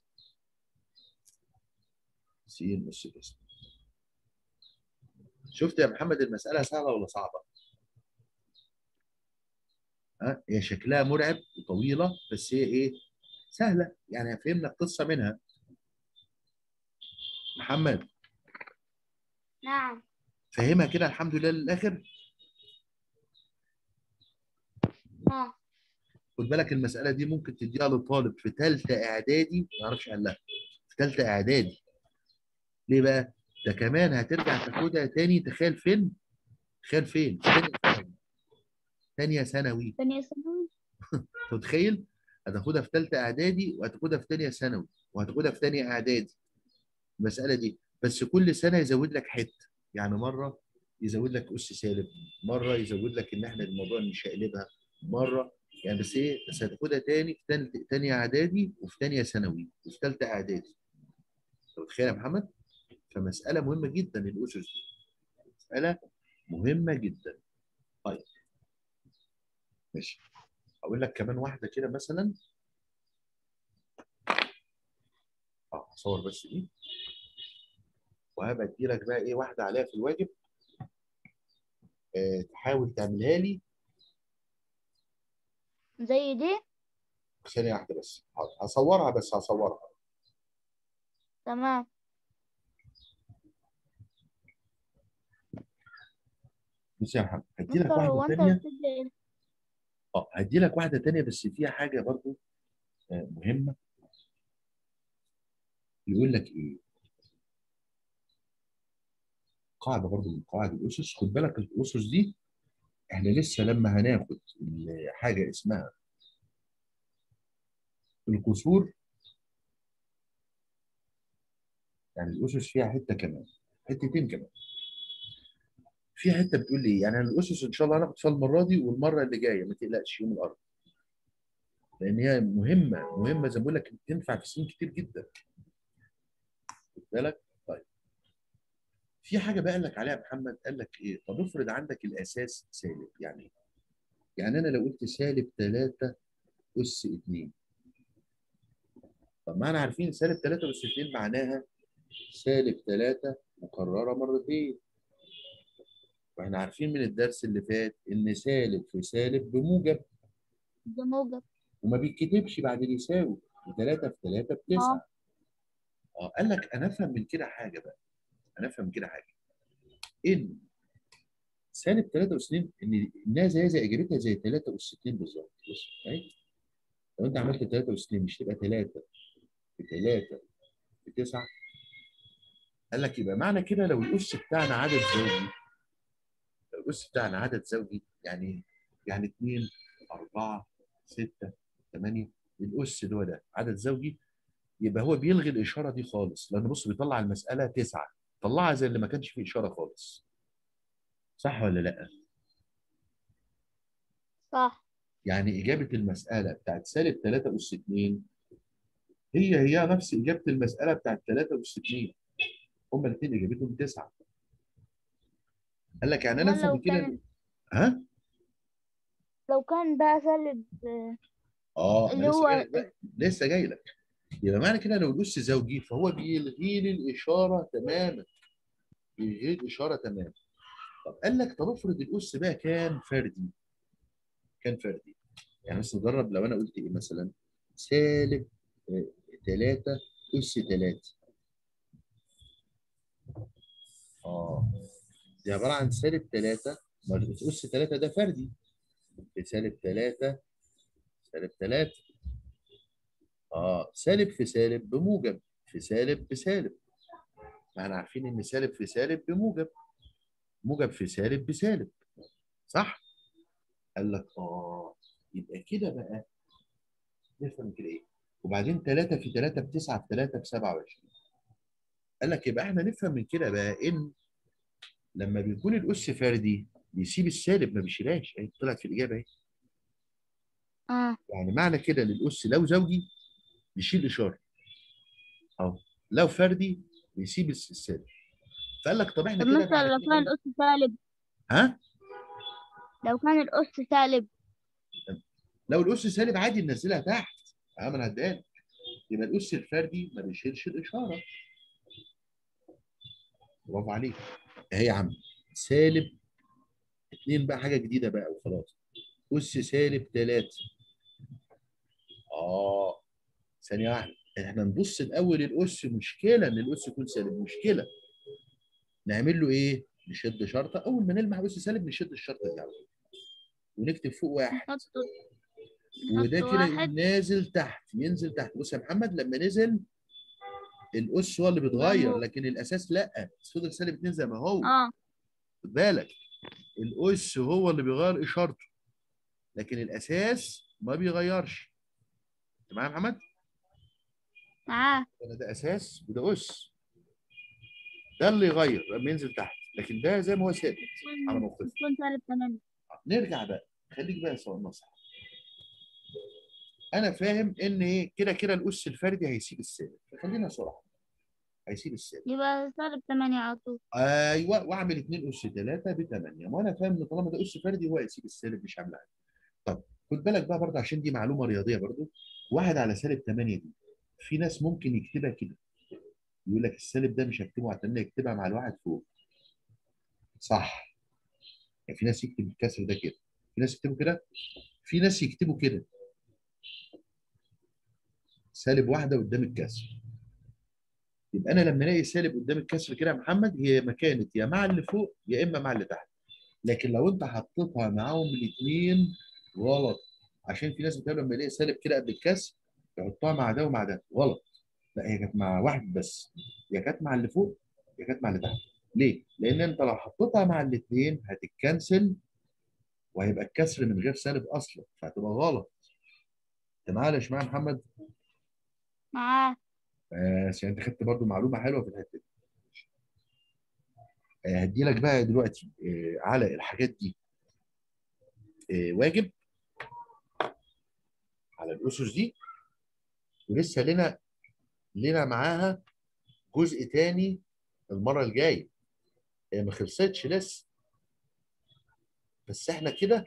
س اس 9 شفت يا محمد المسألة سهلة ولا صعبة؟ ها هي شكلها مرعب وطويلة بس هي ايه؟ سهلة يعني فهمنا القصة منها محمد نعم فهمها كده الحمد لله للآخر اه خد بالك المسألة دي ممكن تديها لطالب في ثالثة إعدادي ما يعرفش حلها في ثالثة إعدادي ليه بقى؟ ده كمان هترجع تاخدها تاني تخيل فين؟ تخيل فين؟ ثانية ثانوي ثانية ثانوي أنت متخيل؟ هتاخدها في ثالثة إعدادي وهتاخدها في ثانية ثانوي وهتاخدها في ثانية إعدادي المسألة دي بس كل سنة يزود لك حتة يعني مرة يزود لك أس سالب مرة يزود لك إن إحنا الموضوع نشقلبها مرة يعني بس إيه بس هتاخدها تاني في تاني- تانية إعدادي وفي تانية ثانوي وفي ثالثة إعدادي أنت متخيل يا محمد؟ فمسألة مهمة جدا الأسس دي مسألة مهمة جدا طيب ماشي أقول لك كمان واحدة كده مثلا اه هصور بس دي وهبقى ادي لك بقى ايه واحده عليها في الواجب آه تحاول تعملها لي زي دي ثانيه واحده بس هصورها بس هصورها تمام بص يا محمد هدي لك مستر هو واحده انت ثانيه بتدي اه هدي لك واحده ثانيه بس فيها حاجه برضو آه، مهمه يقول لك ايه قاعده برضو من قواعد الاسس خد بالك الاسس دي احنا لسه لما هناخد ال- حاجه اسمها الكسور يعني الاسس فيها حته كمان حتتين كمان في حته بتقول لي يعني أنا الاسس ان شاء الله هناخد فيها المره دي والمره اللي جايه ما تقلقش يوم الاربعاء لان هي مهمه مهمه زي ما بقول لك تنفع في سنين كتير جدا خد بالك طيب في حاجه بقى قال لك عليها محمد قال لك ايه طب افرض عندك الاساس سالب يعني إيه؟ يعني انا لو قلت سالب 3 اس 2 طب ما احنا عارفين سالب 3 اس 2 معناها سالب 3 مكرره مرتين واحنا عارفين من الدرس اللي فات ان سالب في سالب بموجب ده موجب وما بيتكتبش بعد يساوي 3 في 3 بتسعة اه اه قال لك انا افهم من كده حاجه بقى انا افهم من كده حاجه ان سالب 3 اس 2 ان انها زي زي اجابتها زي 3 اس 2 بالظبط بص اهي لو انت عملت 3 اس 2 مش تبقى 3 في 3 في 9 قال لك يبقى معنى كده لو الاس بتاعنا عدد زوجي لو الاس بتاعنا عدد زوجي يعني يعني 2 4 6 8 الاس اللي هو ده عدد زوجي يبقى هو بيلغي الاشاره دي خالص لان بص بيطلع المساله 9 طلعها زي اللي ما كانش فيه اشاره خالص صح ولا لا؟ صح يعني اجابه المساله بتاعت سالب 3 اس 2 هي هي نفس اجابه المساله بتاعت 3 اس 2 هما الاثنين اجابتهم 9 قال لك يعني انا أمال افهم لو من كده كان ها؟ لو كان بقى سالب آه، اه اللي ما لسه هو جاي لك بقى. لسه جاي لك يبقى معنى كده لو الاس زوجي فهو بيلغي لي الاشاره تماما بيلغي لي الاشاره تماما طب قال لك طب افرض الاس بقى كان فردي كان فردي يعني بس نجرب لو انا قلت ايه مثلا سالب 3 اس 3 اه دي عباره عن سالب 3 ما اس 3 ده فردي في سالب 3 سالب 3 اه سالب في سالب بموجب في سالب بسالب ما احنا عارفين ان سالب في سالب بموجب موجب في سالب بسالب صح؟ قال لك اه يبقى كده بقى نفهم كده ايه وبعدين 3 في 3 ب 9 في 3 ب 27 قال لك يبقى احنا نفهم من كده بقى ان لما بيكون الاس فردي بيسيب السالب ما بيشيلهاش اهي طلعت في الاجابه اهي اه يعني معنى كده ان الاس لو زوجي بيشيل اشاره اهو لو فردي بيسيب الس- السالب فقال لك طب احنا طب كده مثلا معنى لو كده كان الأس سالب ها لو كان الأس سالب لو الاس سالب عادي ننزلها تحت اه ما انا هديها لك. يبقى الاس الفردي ما بيشيلش الاشاره برافو عليك اهي يا عم سالب اتنين بقى حاجه جديده بقى وخلاص اس سالب ثلاثة اه ثانيه واحده احنا نبص الاول الاس مشكله ان الاس يكون سالب مشكله نعمل له ايه نشد شرطه اول ما نلمع اس سالب نشد الشرطه دي على طول. ونكتب فوق واحد نحط وده نحط كده واحد يقوم نازل تحت ينزل تحت بص يا محمد لما نزل الاس هو اللي بيتغير هو. لكن الاساس لا فضل سالب 2 زي ما هو اه خد بالك الاس هو اللي بيغير اشارته لكن الاساس ما بيغيرش انت معايا يا محمد معاه انا ده اساس وده اس ده اللي يغير لما ينزل تحت لكن ده زي ما هو ثابت على موقفه تكون سالب تمانية نرجع بقى خليك بقى سواء نصح انا فاهم ان ايه كده كده الاس الفردي هيسيب السالب فخلينا صراحه هيسيب السالب يبقى سالب تمانية على طول ايوه واعمل 2 اس 3 ب 8 ما انا فاهم ان طالما ده اس فردي هو هيسيب السالب مش عامل حاجه طب خد بالك بقى برضه عشان دي معلومه رياضيه برضه واحد على سالب 8 دي في ناس ممكن يكتبها كده يقول لك السالب ده مش هكتبه على 8 يكتبها مع الواحد فوق صح يعني في ناس يكتب الكسر ده كده في ناس يكتبوا كده في ناس يكتبوا كده سالب واحده قدام الكسر يبقى انا لما الاقي سالب قدام الكسر كده يا محمد هي ما كانت يا مع اللي فوق يا اما مع اللي تحت لكن لو انت حطيتها معاهم الاثنين غلط عشان في ناس بتقول لما يلاقي سالب كده قبل الكسر يحطها مع ده ومع ده غلط لا هي كانت مع واحد بس يا كانت مع اللي فوق يا كانت مع اللي تحت ليه؟ لان انت لو حطيتها مع الاثنين هتتكنسل وهيبقى الكسر من غير سالب اصلا فهتبقى غلط انت معايا يا معايا محمد؟ معاه بس يعني انت خدت برضو معلومه حلوه في الحته دي آه، هدي لك بقى دلوقتي آه، على الحاجات دي آه، واجب على الاسس دي ولسه لنا لنا معاها جزء تاني المره الجايه هي ما خلصتش لسه بس احنا كده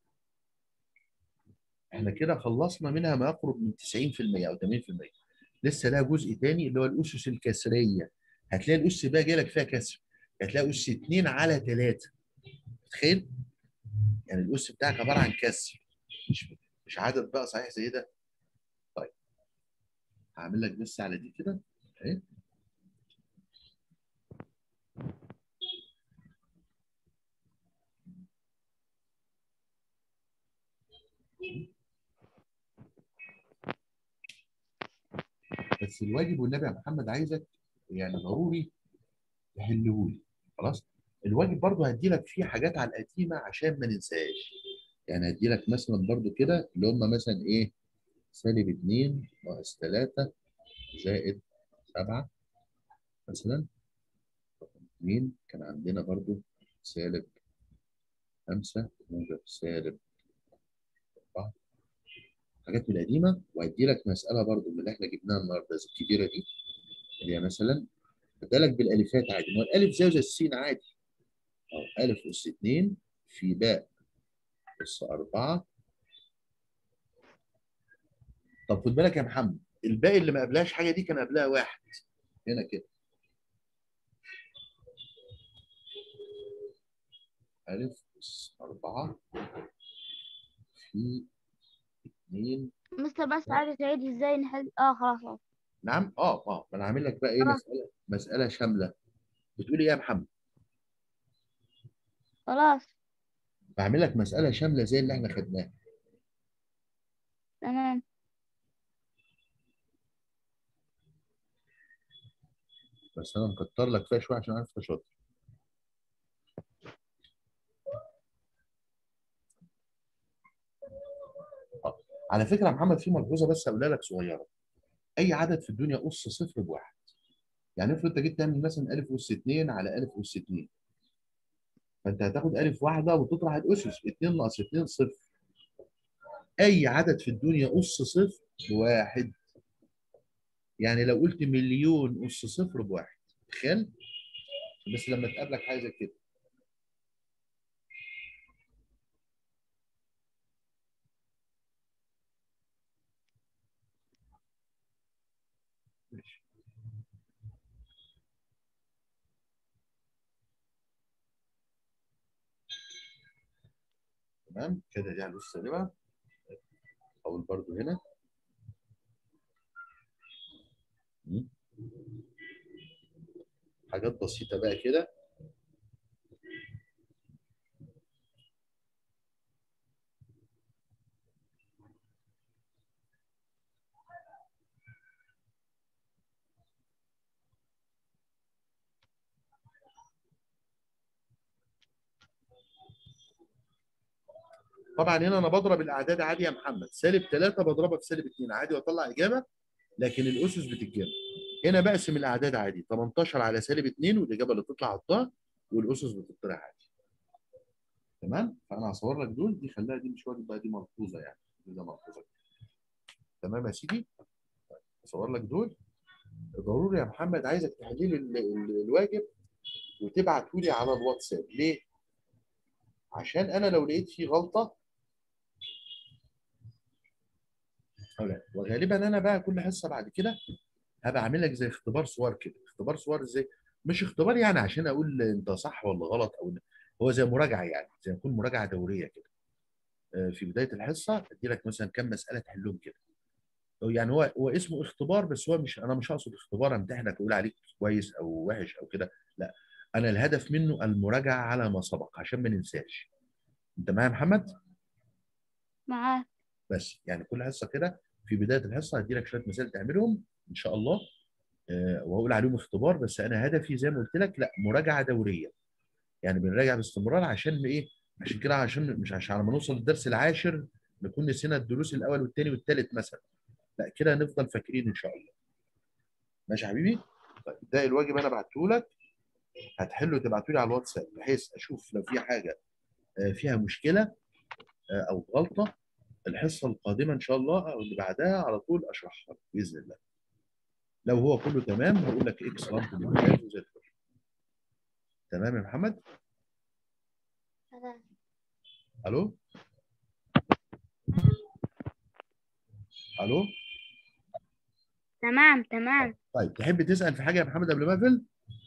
احنا كده خلصنا منها ما يقرب من 90% او 80% لسه لها جزء تاني اللي هو الاسس الكسريه هتلاقي الاس بقى جاي لك فيها كسر هتلاقي اس 2 على 3 تخيل يعني الاس بتاعك عباره عن كسر مش مش عدد بقى صحيح زي ده طيب هعمل لك بس على دي كده اهي بس الواجب والنبي يا محمد عايزك يعني ضروري تحلهولي خلاص الواجب برضو هدي لك فيه حاجات على القديمه عشان ما ننساهاش يعني هدي لك مثلا برضو كده اللي هم مثلا ايه سالب 2 ناقص 3 زائد 7 مثلا رقم 2 كان عندنا برضو سالب 5 موجب سالب 4 حاجات من القديمه وهدي لك مساله برضو من اللي احنا جبناها النهارده الكبيره دي اللي هي مثلا بدالك بالالفات عادي ما هو الالف زي زي السين عادي أو ألف أس 2 في باء أس 4 طب خد بالك يا محمد الباقي اللي ما قبلهاش حاجه دي كان قبلها واحد هنا كده ألف أس 4 في 2 مستر بس عايز تعيد ازاي نحل اه خلاص اه نعم اه اه ما انا عامل لك بقى ايه خلاص. مساله مساله شامله بتقول ايه يا محمد؟ خلاص بعمل لك مساله شامله زي اللي احنا خدناها تمام بس انا مكتر لك فيها شويه عشان عارف انت شاطر آه. على فكره يا محمد في ملحوظه بس هقولها لك صغيره اي عدد في الدنيا قص صفر بواحد يعني افرض انت جيت تعمل مثلا الف اس 2 على الف اس 2 فانت هتاخد الف واحده وتطرح الاسس 2 ناقص 2 صفر اي عدد في الدنيا قص صفر بواحد يعني لو قلت مليون اس صفر بواحد تخيل بس لما تقابلك حاجه زي كده ماشي تمام كده دي على الأس السالبة أقول برضو هنا مم. حاجات بسيطة بقى كده طبعا هنا انا بضرب الاعداد عادي يا محمد سالب 3 بضربها في سالب 2 عادي واطلع اجابه لكن الاسس بتتجمع هنا بقسم الاعداد عادي 18 على سالب 2 والاجابه اللي تطلع حطها والاسس بتطرح عادي تمام فانا هصور لك دول دي خليها دي مش واجب بقى دي ملحوظه يعني دي ده ملحوظه تمام يا سيدي طيب، هصور لك دول ضروري يا محمد عايزك تحل لي ال- ال- الواجب وتبعته لي على الواتساب ليه عشان انا لو لقيت فيه غلطه أو لا وغالبا انا بقى كل حصه بعد كده هبقى اعمل لك زي اختبار صور كده اختبار صور ازاي مش اختبار يعني عشان اقول انت صح ولا غلط او هو زي مراجعه يعني زي ما يكون مراجعه دوريه كده آه، في بدايه الحصه ادي لك مثلا كم مساله تحلهم كده يعني هو هو اسمه اختبار بس هو مش انا مش اقصد اختبار امتحنك واقول عليك كويس او وحش او كده لا انا الهدف منه المراجعه على ما سبق عشان ما ننساش انت معايا يا محمد معاك بس يعني كل حصه كده في بدايه الحصه هدي لك شويه مسائل تعملهم ان شاء الله آه، وهقول عليهم اختبار بس انا هدفي زي ما قلت لك لا مراجعه دوريه يعني بنراجع باستمرار عشان ايه عشان كده عشان مش عشان لما نوصل للدرس العاشر نكون نسينا الدروس الاول والثاني والثالث مثلا لا كده نفضل فاكرين ان شاء الله ماشي يا حبيبي طيب ده الواجب انا بعته لك هتحله تبعته لي على الواتساب بحيث اشوف لو في حاجه آه، فيها مشكله آه، او غلطه الحصه القادمه ان شاء الله او اللي بعدها على طول اشرحها لك باذن الله لو هو كله تمام هقول لك اكس رانك بالبداية وزي الفل تمام يا محمد الو الو تمام تمام طيب تحب تسال في حاجه يا محمد قبل ما اقفل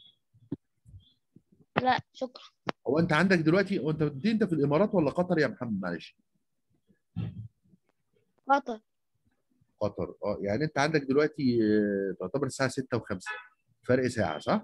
لا شكرا هو انت عندك دلوقتي هو انت دي انت في الامارات ولا قطر يا محمد معلش خطر قطر اه يعني انت عندك دلوقتي آه، تعتبر الساعه 6 و5 فرق ساعه صح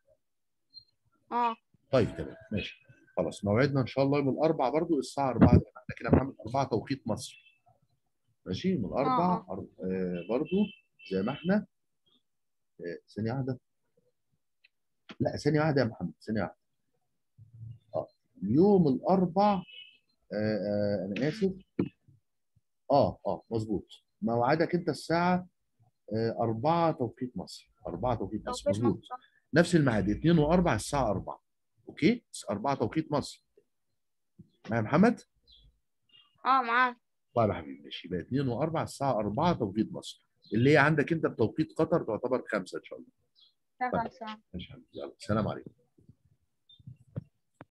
اه طيب تمام ماشي خلاص موعدنا ان شاء الله يوم الاربعاء برضو الساعه 4 زي ما احنا كده يا محمد 4 توقيت مصر ماشي يوم الاربعاء أر- آه برضو زي ما احنا آه ثانيه واحده لا ثانيه واحده يا محمد ثانيه واحده اه يوم الاربعاء آه آه انا اسف اه اه مظبوط موعدك انت الساعه آه 4 توقيت مصر 4 توقيت مصر مظبوط نفس الميعاد 2 و4 الساعه 4 اوكي 4 توقيت مصر معايا يا محمد اه معاك طيب يا حبيبي ماشي يبقى 2 و4 الساعه 4 توقيت مصر اللي هي عندك انت بتوقيت قطر تعتبر 5 ان شاء الله خمسة ماشي يا حبيبي يلا سلام عليكم